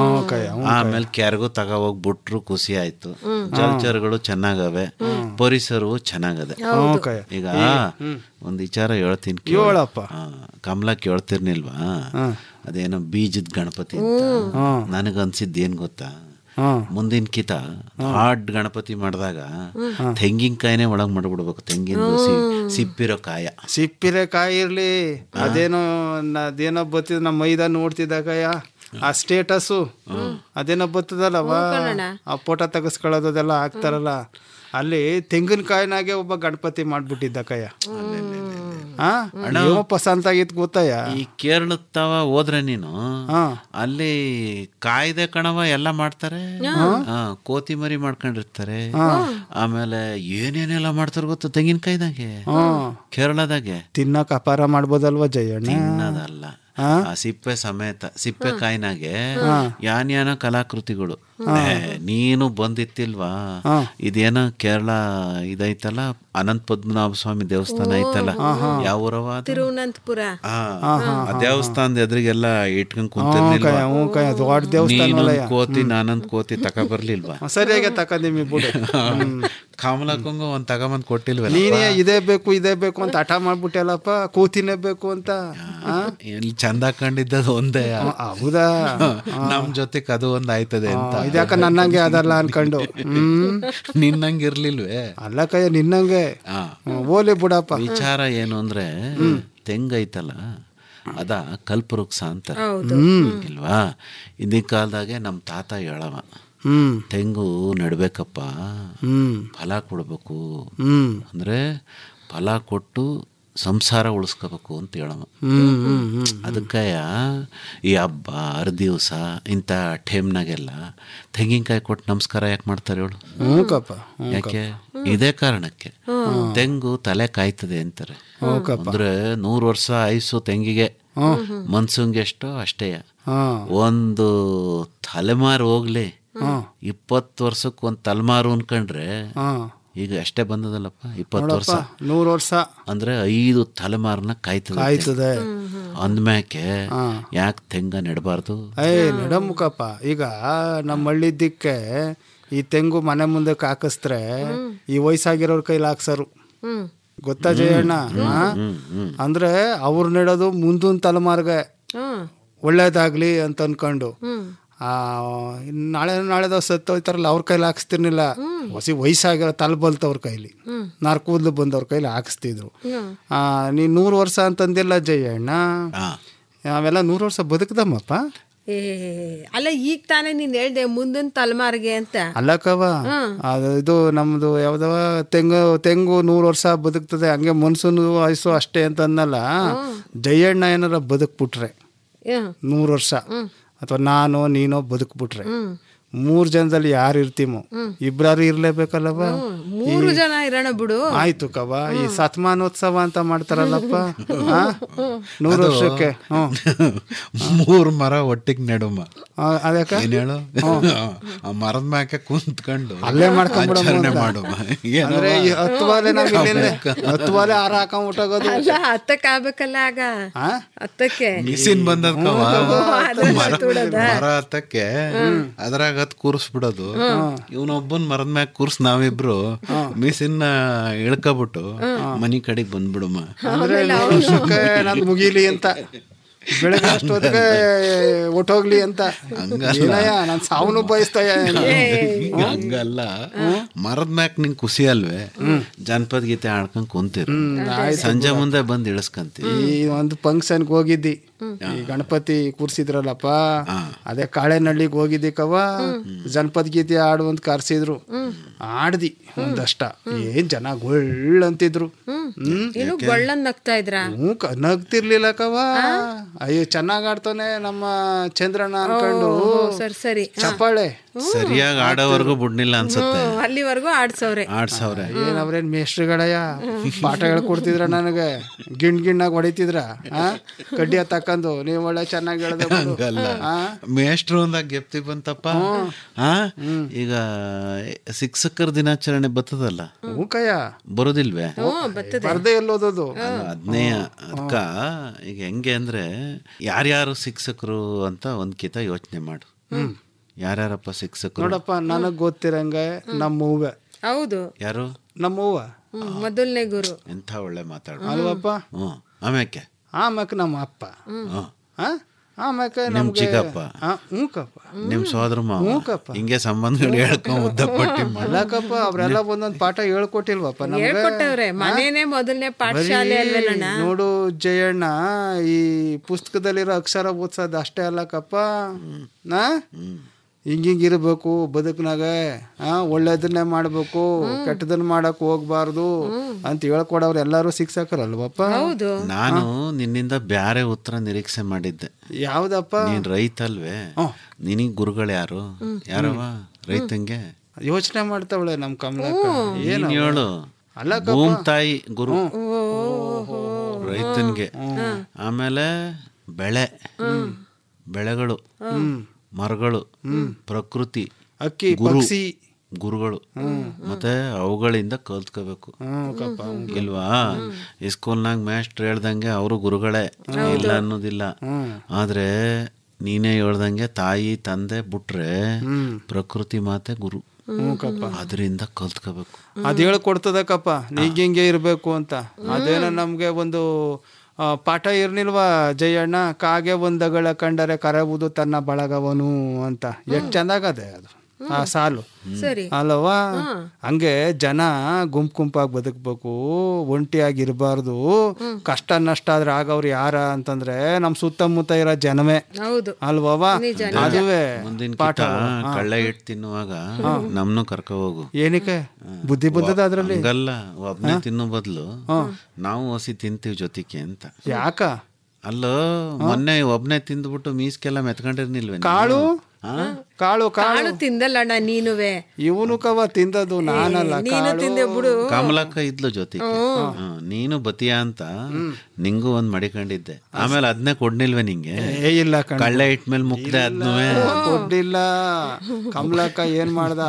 ಆಮೇಲೆ ಕೆರೆಗೂ ತಗ ಹೋಗ್ಬಿಟ್ರು ಖುಷಿ ಆಯ್ತು ಜಲಚರಗಳು ಚೆನ್ನಾಗವೆ ಪರಿಸರವು ಚೆನ್ನಾಗದೆ ಹ್ಞೂ ಕಯ್ಯ. ಈಗ ಒಂದ್ ವಿಚಾರ ಹೇಳ್ತೀನಿ ಕೇಳು. ಹೇಳಪ್ಪ. ಆ, ಕಮಲ ಕೇಳ್ತಿರ್ನಿಲ್ವಾ ಅದೇನೋ ಬೀಜದ ಗಣಪತಿ ಅಂತ ನನಗ ಅನ್ಸಿದ್ ಏನ್ ಗೊತ್ತಾ ಮುಂದಿನ ಕಿತ ಹಾಡ್ ಗಣಪತಿ ಮಾಡಿದಾಗ ತೆಂಗಿನಕಾಯಿನೇ ಒಳಗ್ ಮಾಡ್ಬಿಡ್ಬೇಕು ತೆಂಗಿನ ಸಿಪ್ಪಿರೋ ಕಾಯ ಸಿಪ್ಪಿರೆ ಕಾಯಿ ಇರ್ಲಿ ಅದೇನೋ ನ- ಅದೇನೋ ಬತ್ತಿದ ನಮ್ಮ ಮೈದ ನೋಡ್ತಿದ್ದಾಗಯ್ಯ ಆ ಸ್ಟೇಟಸ್ಸು ಅದೇನೋ ಬತ್ತದಲ್ಲವ ಆ ಫೋಟೋ ತೆಗೆಸ್ಕೊಳ್ಳೋದು ಅದೆಲ್ಲ ಹಾಕ್ತಾರಲ್ಲ ಅಲ್ಲಿ ತೆಂಗಿನಕಾಯಿನಾಗೆ ಒಬ್ಬ ಗಣಪತಿ ಮಾಡ್ಬಿಟ್ಟಿದ್ದ ಕಯ್ಯ ಆ ಏನೋ ಪಸಂತ್ ಆಗಿತ್ತು ಗೊತ್ತಯ್ಯ ಈ ಕೇರಳದ ತವ ಹೋದ್ರೆ ನೀನು ಅಲ್ಲಿ ಕಾಯ್ದೆ ಕಣವ ಎಲ್ಲ ಮಾಡ್ತಾರೆ ಹಾ, ಕೋತಿ ಮರಿ ಮಾಡ್ಕೊಂಡಿರ್ತಾರೆ ಆಮೇಲೆ ಏನೇನೆಲ್ಲ ಮಾಡ್ತಾರೆ ಗೊತ್ತು ತೆಂಗಿನಕಾಯ್ದಾಗೆ ಕೇರಳದಾಗೆ ತಿನ್ನಕ್ ಅಪಾರ ಮಾಡ್ಬೋದಲ್ವಾ ಜಯಣ್ಣ ತಿನ್ನೋದಲ್ಲ ಆ ಸಿಪ್ಪೆ ಸಮೇತ ಸಿಪ್ಪೆ ಕಾಯಿನಾಗೆ ಯಾನ್ ಯಾನ ಕಲಾಕೃತಿಗಳು ಏ, ನೀನು ಬಂದಿತ್ತಿಲ್ವಾ ಇದೇನ ಕೇರಳ ಇದೈತಲ್ಲ ಅನಂತ ಪದ್ಮನಾಭ ಸ್ವಾಮಿ ದೇವಸ್ಥಾನ ಐತಲ್ಲ ಯಾವ ಊರವ ಅದು? ತಿರುವನಂತಪುರ ಆ, ಆ ದೇವಸ್ಥಾನದ ಎದುರಿಗೆಲ್ಲ ಇಟ್ಕೊಂಡ್ ಕುಂತಿರ್ಲಿಲ್ವಾ ಕಯ್ಯ, ಹ್ಞೂ ಕಯ್ಯ, ದೊಡ್ಡ ದೇವಸ್ಥಾನ ನೀನೊಂದ್ ಅಲ್ಲಯ್ಯ. ಕೋತಿ ನಾನೊಂದ್ ಕೋತಿ ತಕ ಬರ್ಲಿಲ್ವಾ ಸರಿಯಾಗಿ ತಕೊಂದಿಮಿ ಬಿಡು ಕಮಲಕ್ಕಂಗ ಒಂದ್ ತಗೊಂಬಂದ್ ಕೊಟ್ಟಿಲ್ವಲ್ಲ ನೀನೇ ಇದೇ ಬೇಕು ಇದೇ ಬೇಕು ಅಂತ ಹಠ ಮಾಡ್ಬಿಟ್ಟೆಲ್ಲಪ್ಪ ಕೂತಿನೇ ಬೇಕು ಅಂತ ಆ? ಇಲ್ಲಿ ಚಂದ ಕಂಡಿದ್ದದು ಒಂದೇ ಹೌದಾ ನಮ್ ಜೊತೆಗ್ ಅದು ಒಂದ್ ಆಯ್ತದೆ ಅಂತ ಇದ್ಯಾಕ ನನ್ನಂಗೆ ಅದಲ್ಲ ಅನ್ಕೊಂಡು ಹ್ಮ್ ನಿನ್ನಂಗ್ ಇರ್ಲಿಲ್ವೇ ಅಲ್ಲ ಕಯ್ಯ ನಿನ್ನಂಗೆ ಆ. ಹ್ಮ್, ಓಲಿ ಬಿಡಪ್ಪ ವಿಚಾರ ಏನು ಅಂದ್ರೆ ತೆಂಗೈತಲ್ಲ ಅದ ಕಲ್ಪವೃಕ್ಷ ಅಂತ ಹೌದು. ಇಲ್ವಾ ಇಂದಿನ ಕಾಲದಾಗೆ ನಮ್ಮ ತಾತ ಹೇಳವ ಹ್ಮ್ ತೆಂಗು ನೆಡ್ಬೇಕಪ್ಪ ಹ್ಮ್ ಫಲ ಕೊಡ್ಬೇಕು ಹ್ಮ್ ಅಂದ್ರೆ ಫಲ ಕೊಟ್ಟು ಸಂಸಾರ ಉಳಿಸ್ಕೋಬೇಕು ಅಂತ ಹೇಳವ ಹ್ಮ್ ಹ್ಮ್ ಹ್ಮ್ ಅದಕ್ಕಯ್ಯ ಈ ಹಬ್ಬ ಹರಿದಿವಸ ಇಂಥ ಟೈಮ್ನಾಗೆಲ್ಲ ತೆಂಗಿನಕಾಯಿ ಕೊಟ್ಟು ನಮಸ್ಕಾರ ಯಾಕೆ ಮಾಡ್ತಾರೆ ಹೇಳು ಹ್ಞೂ ಕಪ್ಪ ಹ್ಞೂ ಯಾಕೆ ಇದೇ ಕಾರಣಕ್ಕೆ ತೆಂಗು ತಲೆ ಕಾಯ್ತದೆ ಅಂತಾರೆ ಅಂದ್ರೆ ನೂರು ವರ್ಷ ಆಯುಸ್ಸು ತೆಂಗಿಗೆ ಮನ್ಸಂಗೆ ಎಷ್ಟೋ ಅಷ್ಟೇ ಹಾಂ ಒಂದು ತಲೆಮಾರು ಹೋಗ್ಲಿ ಇಪ್ಪತ್ತು ವರ್ಷಕ್ಕೆ ಒಂದು ತಲೆಮಾರು ಅನ್ಕೊಂಡ್ರೆ ಹಾಂ ಈಗ ಅಷ್ಟೇ ಬಂದದಲ್ಲಪ್ಪ ಇಪ್ಪತ್ತು ವರ್ಷ ನೋಡಪ್ಪ ನೂರು ವರ್ಷ ಅಂದ್ರೆ ಐದು ತಲೆಮಾರನ್ನ ಕಾಯ್ತದೆ ಕಾಯ್ತದೆ ಅಂದ್ಮ್ಯಾಕೆ ಯಾಕೆ ತೆಂಗ ನೆಡಬಾರ್ದು ಏಯ್ ನಡಮುಖಪ್ಪ ಈಗ ನಮ್ಮ ಹಳ್ಳಿದ್ದಕ್ಕೆ ಈ ತೆಂಗು ಮನೆ ಮುಂದಕ್ಕೆ ಹಾಕಿಸ್ತ್ರೆ ಈ ವಯಸ್ಸಾಗಿರೋರ್ ಕೈಲಿ ಹಾಕ್ಸರು ಹ್ಮ್ ಗೊತ್ತಾ ಜಯಣ್ಣ ಆ? ಅಂದ್ರೆ ಅವ್ರು ನೆಡೋದು ಮುಂದಿನ ತಲೆಮಾರ್ಗೆ ಹ್ಮ್ ಒಳ್ಳೇದಾಗ್ಲಿ ಅಂತ ಅನ್ಕೊಂಡು ಹ್ಮ್ ಆ ಇನ್ ನಾಳೆ ನಾಳೆದ ಸತ್ತೋಯ್ತಾರಲ್ಲ ಅವ್ರ ಕೈಲಿ ಹಾಕಿಸ್ತಿರ್ಲಿಲ್ಲ ಹೊಸಿ ವಯಸ್ಸಾಗಿರೋ ತಲೆ ಬಲ್ತವ್ರ ಕೈಲಿ ಹ್ಮ್. ನಾರ್ ಕೂದಲು ಬಂದವ್ರ ಕೈಲಿ ಹಾಕಿಸ್ತಿದ್ರು ಹ್ಮ್. ಆ ನೀ ನೂರು ವರ್ಷ ಅಂತಂದಿಲ್ಲ ಜಯಣ್ಣ ಅವೆಲ್ಲ ನೂರು ವರ್ಷ ಬದುಕ್ದಮ್ಮಪ್ಪ ಏ ಅಲ್ಲ ಈಗ ತಾನೇ ನೀನ್ ಹೇಳ್ದೆ ಮುಂದಿನ ತಲೆಮಾರಿಗೆ ಅಂತ ಅಲ್ಲಕ್ಕವ ಅದು ಇದು ನಮ್ದು ಯಾವ್ದವ ತೆಂಗು ತೆಂಗು ನೂರು ವರ್ಷ ಬದುಕ್ತದೆ ಹಂಗೆ ಮನ್ಸೂನು ವಯಸ್ಸು ಅಷ್ಟೇ ಅಂತ ಅನ್ನಲ್ಲ ಜಯಣ್ಣ ಏನಾರ ಬದುಕ್ಬಿಟ್ರೆ ಹ್ಮ್. ನೂರು ವರ್ಷ ಅಥವಾ ನಾನು ನೀನೋ ಬದುಕ್ಬಿಟ್ರೆ ಮೂರ್ ಜನದಲ್ಲಿ ಯಾರು ಇರ್ತೀಮೋ ಇಬ್ರಾರು ಇರ್ಲೇಬೇಕಲ್ಲವ ಮೂರು ಜನ ಇರೋಣ ಬಿಡು ಆಯ್ತು ಕವ ಈ ಶತಮಾನೋತ್ಸವ ಅಂತ ಮಾಡ್ತಾರಲ್ಲಪ್ಪ ಆ? ನೂರು ವರ್ಷಕ್ಕೆ ಹ್ಮ್ ಮೂರ್ ಮರ ಒಟ್ಟಿಗೆ ನೆಡುಮ ಆ, ಅದಕ್ಕ ಏನ್ ಹೇಳು ಆ ಮರದ ಮ್ಯಾಕೆ ಕುಂತ್ಕೊಂಡು ಅಲ್ಲೇ ಮಾಡ್ಕೊಂಡ್ಬಿಡಮ್ಮ ಆಚರಣೆ ಅಂತ. ಮಾಡುಮ ಅಂದ್ರೆ ಈ ಹತ್ತು ವಾಲೆ ನಾವ್ ಇಲ್ಲಿಂದ ಹತ್ತು ವಾಲೆ ಹಾರ ಹಾಕೊಂಡ್ ಹೊಟ್ಟೋಗೋದು ಅಲ್ಲ ಹತ್ತಕ್ಕೆ ಆಗ್ಬೇಕಲ್ಲ ಆಗ ಹತ್ತಕ್ಕೆ ಮಿಸಿನ್ ಬಂದದ್ ಕವ ಅದ್ರ ಮರ ತುಳದ? ಮರ ಹತ್ತಕ್ಕೆ ಅದ್ರಾಗ ಹತ್ ಕೂರಿಸ್ಬಿಡೋದು ಇವನೊಬ್ಬನ್ ಮರದ ಮ್ಯಾಗ ಕೂರ್ಸ್ ನಾವಿಬ್ರು ಮಿಸಿನ್ ಇಳ್ಕೊಬಿಟ್ಟು ಮನಿ ಕಡೆಗ್ ಬಂದ್ಬಿಡುಮ ಅಂದ್ರೆ ನೂರು ವರ್ಷಕ್ಕೆ ನಂದು ಮುಗೀಲಿ ಅಂತ ಬೆಳಗ್ಗೆ ಅಷ್ಟೊತ್ತಿಗೆ ಒಟ್ಟೋಗ್ಲಿ ಅಂತ ಏನಯ್ಯ ನಾನ್ ಸಾವನು ಬಯಸ್ತಯ್ಯ ಹಂಗಲ್ಲ ಮರದ ಮ್ಯಾಕ್ ನಿಂಗ್ ಖುಷಿ ಅಲ್ವೇ ಜನಪದ ಗೀತೆ ಆಡ್ಕೊಂಡ್ ಕುಂತಿರು ಸಂಜೆ ಮುಂದೆ ಬಂದ್ ಇಳಿಸ್ಕಂತೀವಿ ಈ ಒಂದು ಫಂಕ್ಷನ್ಗೆ ಹೋಗಿದ್ದಿ ಈ ಗಣಪತಿ ಕೂರ್ಸಿದ್ರಲ್ಲಪ್ಪ ಅದೇ ಕಾಳೆನಳ್ಳಿಗೆ ಹೋಗಿದ್ದಿ ಕವ ಜನಪದ ಗೀತೆ ಆಡು ಅಂತ ಕರ್ಸಿದ್ರು ಆಡ್ದಿ ಒಂದಷ್ಟ ಏನ್ ಜನ ಗೊಳ್ಳ ಅಂತಿದ್ರು ಹ್ಮ್ ಏನು ಗೊಳ್ಳನ್ ನಗ್ತಾ ಇದ್ರ ಹ್ಞೂ ಕ- ನಗ್ತಿರ್ಲಿಲ್ಲ ಕವ ಅಯ್ಯೋ ಚೆನ್ನಾಗ್ ಆಡ್ತಾನೆ ನಮ್ಮ ಚಂದ್ರಣ್ಣ ಅನ್ಕೊಂಡು ಸರಿ ಸರಿ ಚಪ್ಪಾಳೆ ಸರಿಯಾಗಿ ಆಡೋವರೆಗೂ ಬಿಡ್ನಿಲ್ಲ ಅನ್ಸುತ್ತೆ ಹ್ಮ್, ಅಲ್ಲಿವರೆಗೂ ಆಡ್ಸವ್ರೆ ಆಡ್ಸವ್ರೆ ಏನ್ ಅವ್ರೇನ್ ಮೇಷ್ಟ್ರುಗಳಯ್ಯ ಪಾಠ ಹೇಳ್ಕೊಡ್ತಿದ್ರ ನನಗೆ ಗಿಣ್ ಗಿಣ್ಣಾಗ ಹೊಡಿತಿದ್ರ ಆ ಕಡ್ಡಿ ತಕ್ಕಂದು ನೀವು ಒಳ್ಳೆ ಚೆನ್ನಾಗಿ ಹೇಳ್ದೆ ಬಿಡು. ಹಂಗಲ್ಲ ಆ? ಮೇಷ್ಟ್ರು ಅಂದಾಗ ಗೆಪ್ತಿ ಬಂತಪ್ಪ ಆ ಈಗ ಶಿಕ್ಷಕರ ದಿನಾಚರಣೆ ಬರ್ತದಲ್ಲ ಹ್ಞೂ ಕಯ್ಯ ಬರೋದಿಲ್ವೇ ಬರ್ದೇ ಎಲ್ಲೋದದು ಅದನ್ನೇ ಅದಕ್ಕ ಈಗ ಹೆಂಗೆ ಅಂದ್ರೆ ಯಾರ್ಯಾರು ಶಿಕ್ಷಕರು ಅಂತ ಒಂದ್ ಕಿತ ಯೋಚನೆ ಮಾಡು ಯಾರ್ಯಾರಪ್ಪ ಶಿಕ್ಷಕರು ನೋಡಪ್ಪ ನನಗ್ ಗೊತ್ತಿರಂಗೆ ನಮ್ಮ ಹೂವೆ ಹೌದು ಯಾರು ನಮ್ಮ ಹೂವ ಹ್ಮ್, ಮೊದಲನೇ ಗುರು ಎಂಥ ಒಳ್ಳೆ ಮಾತಾಡ ಅಲ್ವಪ್ಪ ಹ್ಮ್ ಆಮ್ಯಾಕೆ ಆಮ್ಯಾಕ ನಮ್ಮ ಅಪ್ಪ ಹ್ಮ್ ಆ? ಆಮ್ಯಾಕ ನಿಮ್ ನಮ್ಗೆ ಚಿಕ್ಕಪ್ಪ. ಆ, ಹ್ಞೂ ಕಪ್ಪ ನಿಮ್ ಸೋದರ ಮಾವ ಹ್ಞೂಕಪ್ಪ. ಹಿಂಗೆ ಸಂಬಂಧಗಳು ಹೇಳ್ಕೊಂಡ್ ಉದ್ದಪಟ್ಟಿ ಮಾಡಿ ಅಲ್ಲಕ್ಕಪ್ಪ ಅವ್ರೆಲ್ಲ ಒಂದೊಂದು ಪಾಠ ಹೇಳ್ಕೊಟ್ಟಿಲ್ವಪ್ಪ ನಮ್ಗೆ ಹೇಳ್ಕೊಟ್ಟವ್ರೆ ಮನೇನೆ ಮೊದಲನೇ ಪಾಠಶಾಲೆ ಅಲ್ವೇನಣ್ಣ ಬರೀ ನೋಡು ಜಯಣ್ಣ ಈ ಪುಸ್ತಕದಲ್ಲಿರೋ ಅಕ್ಷರ ಓದ್ಸೋದು ಅಷ್ಟೇ ಅಲ್ಲಕ್ಕಪ್ಪ ನಾ ಹಿಂಗಿಂಗ್ ಇರ್ಬೇಕು ಬದುಕ್ನಾಗ ಆ ಒಳ್ಳೇದನ್ನೇ ಮಾಡ್ಬೇಕು ಕೆಟ್ಟದನ್ನ ಮಾಡಕ್ ಹೋಗ್ಬಾರ್ದು ಅಂತ ಹೇಳ್ಕೊಡವ್ರು ಎಲ್ಲಾರು ಶಿಕ್ಷಕರಲ್ವಪ್ಪ ಹೌದು ನಾನು ನಿನ್ನಿಂದ ಬ್ಯಾರೆ ಉತ್ತರ ನಿರೀಕ್ಷೆ ಮಾಡಿದ್ದೆ ಯಾವ್ದಪ್ಪ ನೀನ್ ರೈತ ಅಲ್ವೇ ನಿನಗ್ ಗುರುಗಳು ಯಾರು ಯಾರವ ರೈತಂಗೆ ಯೋಚನೆ ಮಾಡ್ತಾವಳೆ ನಮ್ ಕಮಲಕ್ಕ ನೀನ್ ಏನು ಹೇಳು ಅಲ್ಲಕ್ಕಪ್ಪ. ಭೂಮ್ ತಾಯಿ ಗುರು ರೈತನ್ಗೆ ಆಮೇಲೆ ಬೆಳೆ ಬೆಳೆಗಳು ಮರಗಳು ಪ್ರಕೃತಿ ಅಕ್ಕಿ ಗುರು ಪಕ್ಷಿ ಗುರುಗಳು ಮತ್ತೆ ಅವುಗಳಿಂದ ಕಲ್ತ್ಕೋಬೇಕು ಇಲ್ವಾ ಈ ಸ್ಕೂಲ್ನಾಗ ಮೇಸ್ಟ್ರ್ ಹೇಳ್ದಂಗೆ ಅವರು ಗುರುಗಳೇ ಇಲ್ಲ ಅನ್ನೋದಿಲ್ಲ ಆದ್ರೆ ನೀನೇ ಹೇಳ್ದಂಗೆ ತಾಯಿ ತಂದೆ ಬಿಟ್ರೆ ಪ್ರಕೃತಿ ಮಾತೆ ಗುರು ಅದರಿಂದ ಕಲ್ತ್ಕೋಬೇಕು ಅದ್ ಹೇಳ್ಕೊಡ್ತದಕ್ಕಪ್ಪ ನೀಗಿಂಗೆ ಇರ್ಬೇಕು ಅಂತ ಅದೇನೋ ನಮ್ಗೆ ಒಂದು ಆ, ಪಾಠ ಇರ್ನಿಲ್ವಾ ಜಯಣ್ಣ ಕಾಗೆ ಒಂದಗಳ ಕಂಡರೆ ಕರವುದು ತನ್ನ ಬಳಗವನು ಅಂತ ಎಷ್ಟ್ ಚಂದಾಗದೆ ಅದು ಆ ಸಾಲು ಸರಿ ಅಲ್ಲವಾ ಹಂಗೆ ಜನ ಗುಂಪು ಗುಂಪಾಗಿ ಬದುಕ್ಬೇಕು ಒಂಟಿಯಾಗಿ ಇರಬಾರ್ದು ಕಷ್ಟ ನಷ್ಟ ಆದ್ರೆ ಆಗವ್ರು ಯಾರ ಅಂತಂದ್ರೆ ನಮ್ ಸುತ್ತಮುತ್ತ ಇರೋ ಜನವೇ ಹೌದು ಅಲ್ವವ ನಿಜ, ಅದುವೇ ಮುಂದಿನ ಪಾಠ ಕಿತ ಕಳ್ಳೆ ಇಟ್ಟು ತಿನ್ನುವಾಗ ನಮ್ನು ಕರ್ಕೊ ಹೋಗು ಏನಕ್ಕೆ ಬುದ್ಧಿ ಬಂದದ ಅದ್ರಲ್ಲಿ ಹಂಗಲ್ಲ ಒಬ್ನೇ ತಿನ್ನೋ ಬದಲು ನಾವು ಹಸಿ ತಿಂತೀವಿ ಜೊತೆಗೆ ಅಂತ ಯಾಕ ಅಲ್ಲೋ ಮೊನ್ನೆ ಒಬ್ನೇ ತಿಂದ್ಬಿಟ್ಟು ಮೀಸ್ಕೆಲ್ಲ ಮೆತ್ಕೊಂಡಿರ್ನಿಲ್ವೇ ನೀನು? ಕಾಳು ಹಾ? ಕಾಳು ಕಾಳು ಕಾಳು ತಿಂದಲ್ಲಣ್ಣ ನೀನುವೆ ಇವನು ಕವ ತಿಂದದು ನಾನಲ್ಲ ನೀನು ಕಾಳು ತಿಂದೆ ಬಿಡು ಕಮಲಕ್ಕ ಇದ್ಲು ಜೊತೆಗೆ ಹಾ, ನೀನು ಬತೀಯ ಅಂತ ನಿಂಗೂ ಒಂದ್ ಮಡಿಕೊಂಡಿದ್ದೆ ಆಮೇಲೆ ಅದನ್ನೇ ಕೊಡ್ನಿಲ್ವೇ ನಿಂಗೆ ಏ ಇಲ್ಲ ಕಣ್ ಕಳ್ಳೆ ಇಟ್ಮೇಲೆ ಮುಗ್ದೆ ಅದ್ನುವೆ ಕೊಡ್ಲಿಲ್ಲ ಕಮಲಕ್ಕ ಏನ್ ಮಾಡ್ದ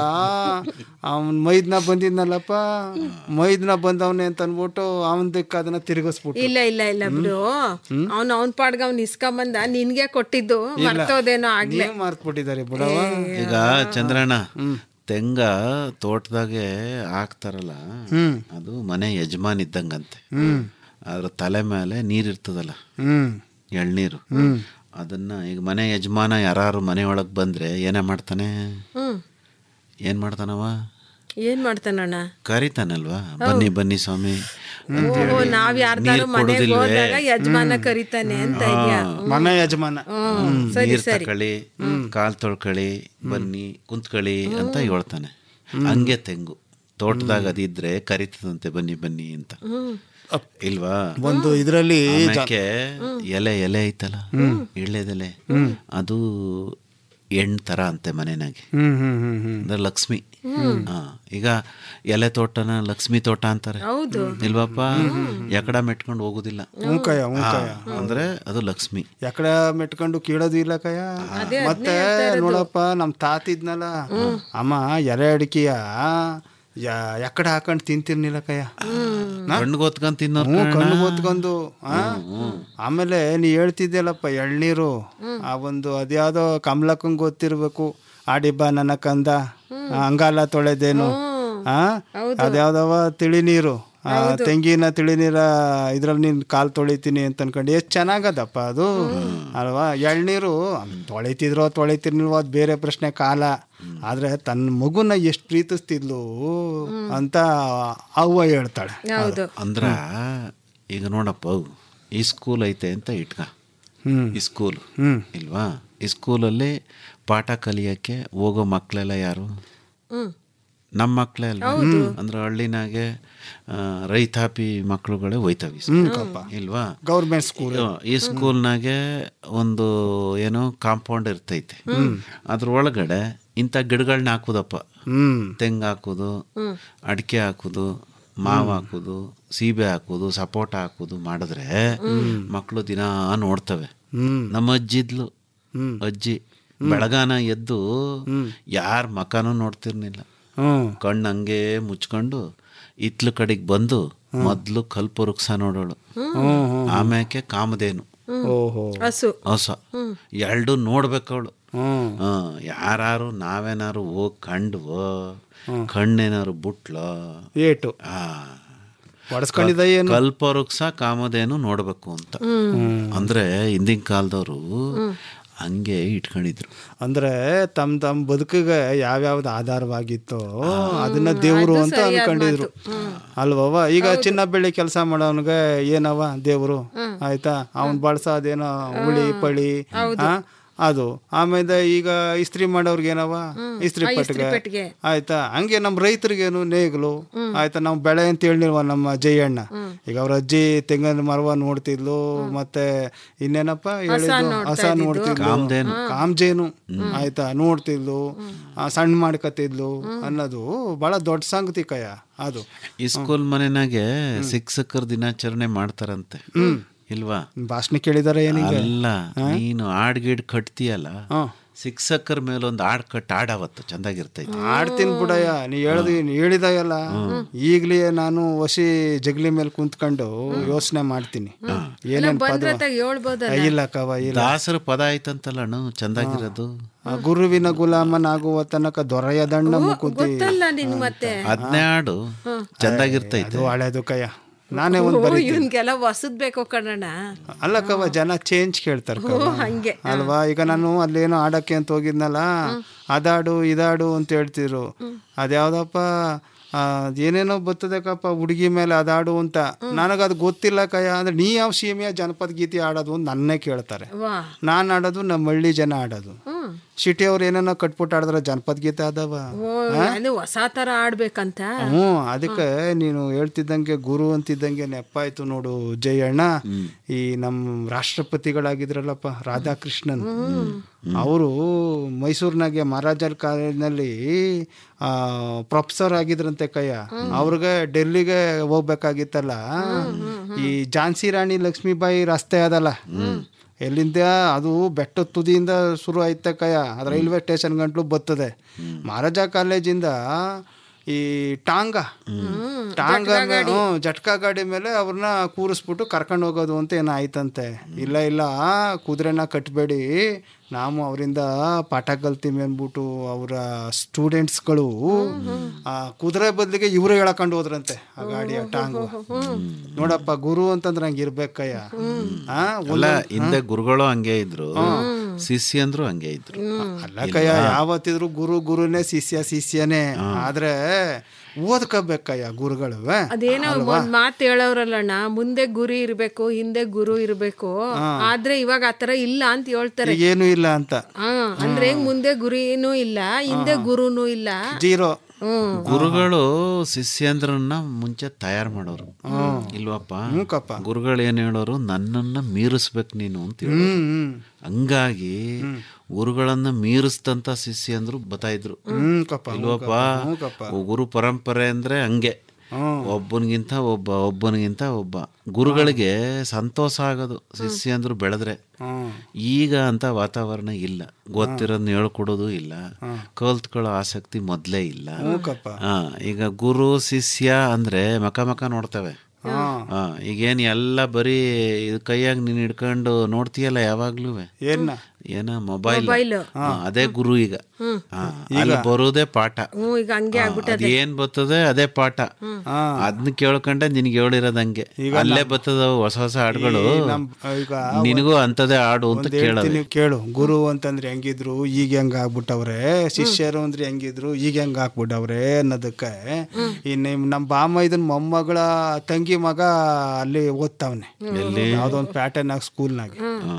ಅವನ್ ಮೈದ್ನ ಬಂದಿದ್ನಲ್ಲಪ್ಪ ಮೈದ್ನ ಬಂದವನೆ ಅಂತ ಅನ್ಬಿಟ್ಟು ಅವನ್ ದಿಕ್ಕ ಅದನ್ನ ತಿರುಗಿಸ್ಬಿಟ್ಟು ಇಲ್ಲ ಇಲ್ಲ ಇಲ್ಲ ಬಿಡು ಅವ್ನು ಅವನ್ ಪಾಡ್ಗ ಅವ್ನ್ ಇಸ್ಕೊಂಬಂದ ನಿನ್ಗೆ ಕೊಟ್ಟಿದ್ದು ಮರ್ತೋದೇನೋ ಆಗ್ಲೇ ನೀವ್ ಮರ್ತ್ಬಿಟ್ಟಿದಾರೆ ಬಿಡವ ಈಗ ಚಂದ್ರಣ್ಣ ತೆಂಗ ತೋಟದಾಗೆ ಹಾಕ್ತಾರಲ್ಲ ಅದು ಮನೆ ಯಜಮಾನ್ ಇದ್ದಂಗಂತೆ ಅದ್ರ ತಲೆ ಮೇಲೆ ನೀರಿರ್ತದಲ್ಲ ಹ್ಮ್ ಎಳ್ನೀರು ಅದನ್ನ ಈಗ ಮನೆ ಯಜಮಾನ ಯಾರು ಮನೆ ಒಳಗ್ ಬಂದ್ರೆ ಏನೇ ಮಾಡ್ತಾನೆ ಹ್ಮ್ ಏನ್ ಮಾಡ್ತಾನವ ಏನ್ ಮಾಡ್ತಾನಣ್ಣ ಕರಿತಾನಲ್ವಾ ಬನ್ನಿ ಬನ್ನಿ ಸ್ವಾಮಿ ಅಂತೇಳಿ. ಓ ನಾವ್ ಯಾರ್ದಾರು ನೀರ್ ಮನೆಗೆ ಕೊಡೋದಿಲ್ವೇ? ಹೋದಾಗ ಯಜಮಾನ ಕರಿತಾನೆ ಅಂತ ಇದೆಯಾ ಮನೆ ಯಜಮಾನ ಹ್ಮ್ ಸರಿ ನೀರ್ ಸರಿ ತಕೊಳ್ಳಿ ಕಾಲ್ ತೊಳ್ಕೊಳ್ಳಿ ಬನ್ನಿ ಕುಂತ್ಕೊಳ್ಳಿ ಅಂತ ಹೇಳ್ತಾನೆ ಹಂಗೆ ತೆಂಗು ತೋಟದಾಗ ಅದಿದ್ರೆ ಕರಿತದಂತೆ ಬನ್ನಿ ಬನ್ನಿ ಅಂತ ಇಲ್ವಾ ಒಂದು ಇದ್ರಲ್ಲಿ ಆಮ್ಯಾಕೆ ಎಲೆ ಎಲೆ ಐತಲ್ಲ ಇಳ್ಳೆದೆಲೆ ಅದು ಹೆಣ್ ತರ ಅಂತೆ ಮನೆನಾಗೆ ಹ್ಮ್ ಹ್ಮ್ ಹ್ಮ್ ಹ್ಮ್ ಅಂದ್ರೆ ಲಕ್ಷ್ಮಿ ಹಾ ಈಗ ಎಲೆ ತೋಟನ ಲಕ್ಷ್ಮಿ ತೋಟ ಅಂತಾರೆ ಹೌದು ಇಲ್ವಪ್ಪ ಎಕಡ ಮೆಟ್ಕೊಂಡು ಹೋಗುದಿಲ್ಲ ಹೂಂಕಯ್ಯ ಹೂಂಕಯ್ಯ ಹಾ, ಅಂದ್ರೆ ಅದು ಲಕ್ಷ್ಮಿ ಎಕಡೆ ಮೆಟ್ಕೊಂಡು ಕೀಳೋದು ಇಲ್ಲ ಕಯ್ಯ ಮತ್ತೆ ನೋಡಪ್ಪ ನಮ್ ತಾತಿದ್ನಲ್ಲ ಅಮ್ಮ ಎರೆ ಅಡಿಕೆಯ ಎಕಡೆ ಹಾಕೊಂಡು ತಿಂತಿರ್ನಿಲ್ಲ ಕಯ್ಯ ಕಣ್ಣಿಗೆ ಹೊತ್ಕೊಂಡ್ ತಿನ್ನೋರ್ ಹ್ಞೂ ಕಣ. ಕಣ್ಣು ಹೊತ್ಕೊಂಡು ಆ? ಆಮೇಲೆ ನೀ ಹೇಳ್ತಿದ್ಯಲ್ಲಪ್ಪ ಎಳ್ನೀರು ಆ ಒಂದು ಅದ್ಯಾವುದೋ ಕಮಲಕ್ಕಂಗೆ ಗೊತ್ತಿರ್ಬೇಕು ಆಡಿಬ್ಬ ನನ್ನ ಕಂದ ಆ, ಅಂಗಾಲ ತೊಳೆದೇನು ಆ ಅದ್ಯಾವ್ದವ ತಿಳಿ ನೀರು ಆ, ತೆಂಗಿನ ತಿಳಿ ನೀರ ಇದ್ರಲ್ಲಿ ನೀನ್ ಕಾಲ್ ತೊಳಿತೀನಿ ಅಂತ ಅನ್ಕೊಂಡು ಎಷ್ಟು ಚೆನ್ನಾಗದಪ್ಪ ಅದು ಅಲ್ವಾ ಎಳ್ನೀರು ತೊಳಿತಿದ್ರೋ ತೊಳಿತಿರ್ನಿಲ್ವೋ ಅದು ಬೇರೆ ಪ್ರಶ್ನೆ ಕಾಲ ಆದ್ರೆ ತನ್ನ ಮಗುನ ಎಷ್ಟು ಪ್ರೀತಿಸ್ತಿದ್ಲು ಅಂತ ಅವ್ವ ಹೇಳ್ತಾಳೆ ಹೌದು ಅಂದ್ರ ಈಗ ನೋಡಪ್ಪ ಈ ಸ್ಕೂಲ್ ಐತೆ ಅಂತ ಇಟ್ಕ ಹ್ಮ್ ಈ ಸ್ಕೂಲ್ ಹ್ಮ್ ಇಲ್ವಾ ಈ ಸ್ಕೂಲಲ್ಲಿ ಪಾಠ ಕಲಿಯಕ್ಕೆ ಹೋಗೋ ಮಕ್ಕಳೆಲ್ಲ ಯಾರು ಹ್ಮ್ ನಮ್ಮ ಮಕ್ಕಳೇ ಅಲ್ವಾ ಅಂದ್ರೆ ಹಳ್ಳಿನಾಗೆ ಆ, ರೈತಾಪಿ ಮಕ್ಕಳುಗಳೇ ಹೋಯ್ತವೆ ಇಲ್ವಾ ಗೌರ್ಮೆಂಟ್ ಸ್ಕೂಲ್ ಈ ಸ್ಕೂಲ್ನಾಗೆ ಒಂದು ಏನೋ ಕಾಂಪೌಂಡ್ ಇರ್ತೈತೆ ಅದ್ರೊಳಗಡೆ ಇಂಥ ಗಿಡಗಳನ್ನ ಹಾಕುದಪ್ಪ ಹ್ಮ್ ತೆಂಗು ಹಾಕೋದು ಅಡಿಕೆ ಹಾಕೋದು ಮಾವು ಹಾಕೋದು ಸೀಬೆ ಹಾಕೋದು ಸಪೋಟ ಹಾಕೋದು ಮಾಡಿದ್ರೆ ಮಕ್ಕಳು ದಿನ ನೋಡ್ತವೆ ಹ್ಮ್ ನಮ್ಮ ಅಜ್ಜಿದ್ಲು ಅಜ್ಜಿ ಬೆಳಗಾನ ಎದ್ದು ಯಾರ ಮಕನೂ ನೋಡ್ತಿರ್ನಿಲ್ಲ ಹ್ಮ್ ಕಣ್ಣು ಹಂಗೆ ಮುಚ್ಕೊಂಡು ಇತ್ಲು ಕಡೆಗೆ ಬಂದು ಮೊದ್ಲು ಕಲ್ಪ ವೃಕ್ಷ ನೋಡೋಳು ಆಮ್ಯಾಕೆ ಕಾಮಧೇನು ಓಹೋ ಹಸು ಹೊಸ ಎರಡು ನೋಡ್ಬೇಕವಳು ಹ್ಮ್ ಯಾರು ನಾವೇನಾರು ಹೋಗ್ ಕಂಡ್ವೋ ಕಣ್ಣೇನಾರು ಬುಟ್ಲೋ ಏಟು ಆ ಹೊಡೆಸ್ಕೊಂಡಿದ್ದ ಏನು ಕಲ್ಪವೃಕ್ಷ ಕಾಮಧೇನು ನೋಡ್ಬೇಕು ಅಂತ ಅಂದ್ರೆ ಹಿಂದಿನ ಕಾಲದವರು ಹಂಗೆ ಇಟ್ಕೊಂಡಿದ್ರು ಅಂದ್ರೆ ತಮ್ ತಮ್ ಬದುಕಿಗೆ ಯಾವ್ಯಾವ್ದು ಆಧಾರವಾಗಿತ್ತೋ ಅದನ್ನ ದೇವ್ರು ಅಂತ ಅನ್ಕೊಂಡಿದ್ರು ಅಲ್ವವ ಈಗ ಚಿನ್ನ ಬೆಳ್ಳಿ ಕೆಲಸ ಮಾಡೋನ್ಗೆ ಏನವ ದೇವ್ರು ಆಯ್ತಾ ಅವನ್ ಬಳಸೋದೇನೋ ಹುಳಿ ಪಳಿ ಆ ಅದು ಆಮೇಲೆ ಈಗ ಇಸ್ತ್ರಿ ಮಾಡೋರ್ಗೆ ಏನವ ಇಸ್ತ್ರಿ ಆ, ಇಸ್ತ್ರಿ ಪೆಟ್ಟಿಗೆ ಪೆಟ್ಟಿಗೆ. ಆಯ್ತಾ ಹಂಗೆ ನಮ್ಮ ರೈತರಿಗೇನು ನೇಗ್ಲು ಆಯ್ತಾ ನಾವು ಬೆಳೆ ಅಂತ ಹೇಳಿಲ್ವ ನಮ್ಮ ಜಯಣ್ಣ ಈಗ ಅವ್ರ ಅಜ್ಜಿ ತೆಂಗಿನ ಮರವ ನೋಡ್ತಿದ್ಲು ಮತ್ತೆ ಇನ್ನೇನಪ್ಪ ಹೇಳಿದ್ದು ನೋಡ್ತಾ ಹಸ ಇದ್ದಿದ್ದು. ನೋಡ್ತಿದ್ಲು ಕಾಮ್ಧೇನು. ಕಾಮ್ಜೇನು ಆಯ್ತಾ ನೋಡ್ತಿದ್ಲು ಆ, ಸಣ್ಣ ಮಾಡ್ಕತಿದ್ಲು ಅನ್ನೋದು ಬಹಳ ದೊಡ್ಡ ಸಂಗತಿ ಕಯ ಅದು ಈ ಸ್ಕೂಲ್ ಮನೆನಾಗೆ ಶಿಕ್ಷಕರ ದಿನಾಚರಣೆ ಮಾಡ್ತಾರಂತೆ ಇಲ್ವಾ ಭಾಷಣ ಕೇಳಿದಾರೆ ಏನೀಗ ಅಲ್ಲ ನೀನು ಹಾಡ್ ಗಿಡ್ ಕಟ್ತೀಯಲ್ಲ ಶಿಕ್ಷಕರ ಮೇಲೆ ಒಂದು ಹಾಡ್ ಕಟ್ ಹಾಡಾವತ್ತು ಚಂದಾಗಿರ್ತೈತಿ ಆಡ್ತೀನಿ ಬಿಡಯ್ಯ ನೀ ಹೇಳ್ದಿ ನೀ ಹೇಳಿದಯಲ್ಲ ಈಗ್ಲೇ ನಾನು ವಸಿ ಜಗ್ಲಿ ಮೇಲೆ ಕುಂತ್ಕೊಂಡು ಯೋಚನೆ ಮಾಡ್ತೀನಿ ಏನೇನ್ ಪದ ಬಂದ್ರತ್ತಾಗ ಹೇಳ್ಬೋದಲ್ಲ ಇಲ್ಲ ಕವ ಇಲ್ಲ ದಾಸರ ಪದ ಆಯ್ತಂತಲ್ಲ ಅಣ್ಣ ಚಂದಾಗಿರೋದು ಆ ಗುರುವಿನ ಗುಲಾಮನಾಗುವ ತನಕ ದೊರೆಯ ದಂಡ ಮುಕುತಿ ಗೊತ್ತಲ್ಲ ನಿನ್ ಮತ್ತೆ ಅದ್ನೇ ಹಾಡು ಚಂದಾಗಿರ್ತೈತೆ ಅದು ಹಳೇದು ಕಯ್ಯ ನಾನೇ ಒಂದ್ ಬರೀ ಇವನ್ಗೆಲ್ಲ ಹೊಸದ್ ಬೇಕು ಕಣಣ್ಣ ಅಲ್ಲ ಕವ ಜನ ಚೇಂಜ್ ಕೇಳ್ತಾರ ಕವ ಹಂಗೆ ಅಲ್ವಾ ಈಗ ನಾನು ಅಲ್ಲೇನೋ ಆಡಕ್ಕೆ ಅಂತ ಹೋಗಿದ್ನಲ್ಲ ಅದಾಡು ಇದಾಡು ಅಂತ ಹೇಳ್ತಿದ್ರು ಅದ್ಯಾವ್ದಪ್ಪ ಆ, ಏನೇನೋ ಬರ್ತದೆ ಕಪ್ಪ ಹುಡುಗಿ ಮೇಲೆ ಅದಾಡು ಅಂತ ನನಗದು ಗೊತ್ತಿಲ್ಲ ಕಯ್ಯ ಅಂದ್ರೆ ನೀ ಯಾವ ಸೀಮೆಯ ಜನಪದ ಗೀತೆ ಆಡೋದು ಅಂತ ನನ್ನೇ ಕೇಳ್ತಾರೆ ವಾ ನಾನು ಆಡೋದು ನಮ್ಮ ಹಳ್ಳಿ ಜನ ಆಡೋದು ಸಿಟಿ ಅವ್ರು ಏನೇನೋ ಕಟ್ಬಿಟ್ಟು ಆಡಿದ್ರೆ ಜನಪದ ಗೀತೆ ಅದಾವ ಓ ಅದು ಹೊಸ ತರ ಆಡ್ಬೇಕಂತ ಹ್ಞೂ ಅದಕ್ಕೆ ನೀನು ಹೇಳ್ತಿದ್ದಂಗೆ ಗುರು ಅಂತಿದ್ದಂಗೆ ನೆಪ್ಪಾಯ್ತು ನೋಡು ಜಯಣ್ಣ ಈ ನಮ್ಮ ರಾಷ್ಟ್ರಪತಿಗಳಾಗಿದ್ರಲ್ಲಪ್ಪ ರಾಧಾಕೃಷ್ಣನ್ ಅವರು ಮೈಸೂರಿನಾಗೆ ಮಹಾರಾಜರ ಕಾಲೇಜಿನಲ್ಲಿ ಪ್ರೊಫೆಸರ್ ಆಗಿದ್ರಂತೆ ಕಯ್ಯ ಅವ್ರಿಗೆ ಡೆಲ್ಲಿಗೆ ಹೋಗ್ಬೇಕಾಗಿತ್ತಲ್ಲ ಈ ಝಾನ್ಸಿ ರಾಣಿ ಲಕ್ಷ್ಮೀಬಾಯಿ ರಸ್ತೆ ಅದಲ್ಲ ಎಲ್ಲಿಂದ ಅದು ಬೆಟ್ಟದ ತುದಿಯಿಂದ ಶುರು ಆಯ್ತ ಕಯ ಅದು ರೈಲ್ವೆ ಸ್ಟೇಷನ್ ಗಂಟ್ಲು ಬರ್ತದೆ ಮಹಾರಾಜ ಕಾಲೇಜಿಂದ ಈ ಟಾಂಗ ಟಾಂಗ ಹ್ಞೂ ಜಟ್ಕಾ ಗಾಡಿ ಮೇಲೆ ಅವ್ರನ್ನ ಕೂರಿಸ್ಬಿಟ್ಟು ಕರ್ಕೊಂಡು ಹೋಗೋದು ಅಂತ ಏನೋ ಆಯ್ತಂತೆ ಇಲ್ಲ ಇಲ್ಲ ಕುದುರೆನ ಕಟ್ಟಬೇಡಿ ನಾವು ಅವರಿಂದ ಪಾಠ ಕಲ್ತೀವಿ ಅಂದ್ಬಿಟ್ಟು ಅವರ ಸ್ಟೂಡೆಂಟ್ಸ್ಗಳು ಆ ಕುದುರೆ ಬದಲಿಗೆ ಇವರು ಎಳ್ಕೊಂಡು ಹೋದ್ರಂತೆ ಆ ಗಾಡಿಯ ಟಾಂಗು ನೋಡಪ್ಪ ಗುರು ಅಂತಂದ್ರೆ ಹಂಗೆ ಇರ್ಬೇಕಯ್ಯ ಆ, ಅಲ್ಲ ಒಂದೊಂದ್- ಹಿಂದೆ ಗುರುಗಳು ಹಂಗೆ ಇದ್ರು ಶಿಷ್ಯ ಅಂದ್ರು ಹಂಗೆ ಇದ್ರು ಅಲ್ಲ ಕಯ್ಯ ಯಾವತ್ತಿದ್ರು ಗುರು ಗುರುನೇ ಶಿಷ್ಯ ಶಿಷ್ಯನೇ ಆದ್ರೆ ಓದ್ಕೋಬೇಕಯ್ಯ ಗುರುಗಳು ಅದೇನೋ ಒಂದ್ ಮಾತು ಹೇಳೋರಲ್ಲಣ್ಣ ಮುಂದೆ ಗುರಿ ಇರ್ಬೇಕು ಹಿಂದೆ ಗುರು ಇರ್ಬೇಕು ಆದ್ರೆ ಇವಾಗ ಆತರ ಇಲ್ಲ ಅಂತ ಹೇಳ್ತಾರೆ ಏನು ಇಲ್ಲ ಅಂತ ಹಾ ಅಂದ್ರೆ ಮುಂದೆ ಗುರಿನೂ ಇಲ್ಲ ಹಿಂದೆ ಗುರುನೂ ಇಲ್ಲ ಜೀರೋ ಹ್ಮ್ ಗುರುಗಳು ಶಿಷ್ಯಂದ್ರನ್ನ ಮುಂಚೆ ತಯಾರು ಮಾಡೋರು ಇಲ್ವಪ್ಪ ಗುರುಗಳು ಏನ್ ಹೇಳೋರು ನನ್ನನ್ನ ಮೀರಿಸ್ಬೇಕು ನೀನು ಅಂತ ಹೇಳೋರು. ಹ್ಮ್ ಹ್ಮ್ ಹಂಗಾಗಿ ಗುರುಗಳನ್ನ ಮೀರಿಸ್ತಂತ ಶಿಷ್ಯಂದ್ರು ಬತ್ತಾ ಇದ್ರು ಹ್ಮ್ ಕಪ್ಪ, ಹ್ಮ್ ಇಲ್ವಪ್ಪ ಕಪ್ಪ, ಹ್ಮ್ ಕಪ್ಪ. ಗುರು ಪರಂಪರೆ ಅಂದ್ರೆ ಹಂಗೆ ಒಬ್ಬನಿಗಿಂತ ಒಬ್ಬ ಒಬ್ಬನಿಗಿಂತ ಒಬ್ಬ ಗುರುಗಳಿಗೆ ಸಂತೋಷ ಆಗೋದು ಶಿಷ್ಯಂದ್ರು ಬೆಳೆದ್ರೆ ಈಗ ಅಂತ ವಾತಾವರಣ ಇಲ್ಲ ಗೊತ್ತಿರೋದನ್ನ ಹೇಳ್ಕೊಡೋದು ಇಲ್ಲ ಕಲ್ತ್ಕೊಳ್ಳೋ ಆಸಕ್ತಿ ಮೊದ್ಲೇ ಇಲ್ಲ ಹಾ ಈಗ ಗುರು ಶಿಷ್ಯ ಅಂದ್ರೆ ಮಕ ಮಕ ನೋಡ್ತವೆ ಹಾ ಈಗೇನ್ ಎಲ್ಲ ಬರೀ ಇದ್ ಕೈಯಾಗ ನೀನ್ ಹಿಡ್ಕೊಂಡು ನೋಡ್ತೀಯಲ್ಲ ಯಾವಾಗ್ಲೂ ಏನ್ನ ಏನ ಮೊಬೈಲ್ Mobile. ಅದೇ ಗುರು ಈಗ ಹ್ಮ್. ಹಾ, ಅಲ್ಲಿ ಬರೋದೇ ಪಾಠ ಹ್ಞೂ ಈಗ ಹಂಗೆ ಆಗ್ಬಿಟ್ಟದೆ ಏನ್ ಬರ್ತದೆ ಅದೇ ಪಾಠ ಅದನ್ನ ಕೇಳ್ಕೊಂಡೆ ನಿನ್ಗೆ ಹೇಳಿರೋದ್ ಹಂಗೆ ಅಲ್ಲೇ ಬರ್ತದ ಹೊಸ ಹೊಸ ಹಾಡುಗಳು ಈ ನಮ್- ಈಗ ನಿನಗೂ ಅಂತದೇ ಹಾಡು ಅಂತ ಒಂದ್ ಕೇಳೋದು ಹೇಳ್ತೀನಿ ಕೇಳು ಗುರು ಅಂತಂದ್ರೆ ಹೆಂಗಿದ್ರು ಈಗ ಹೆಂಗ ಆಗ್ಬಿಟ್ಟವ್ರೆ ಶಿಷ್ಯರು ಅಂದ್ರೆ ಹೆಂಗಿದ್ರು ಈಗ ಹೆಂಗ ಆಗ್ಬಿಟ್ಟವ್ರೆ ಅನ್ನೋದಕ್ಕೆ ಈ ನಿಮ್ ನಮ್ಮ ಬಾಮ ಇದನ್ ಮೊಮ್ಮಗಳ ತಂಗಿ ಮಗ ಅಲ್ಲಿ ಓದ್ತಾವನೆ ಯಾವ್ದೋ ಒಂದು ಪ್ಯಾಟರ್ನ್ ಆಗಿ ಸ್ಕೂಲ್ನಾಗೆ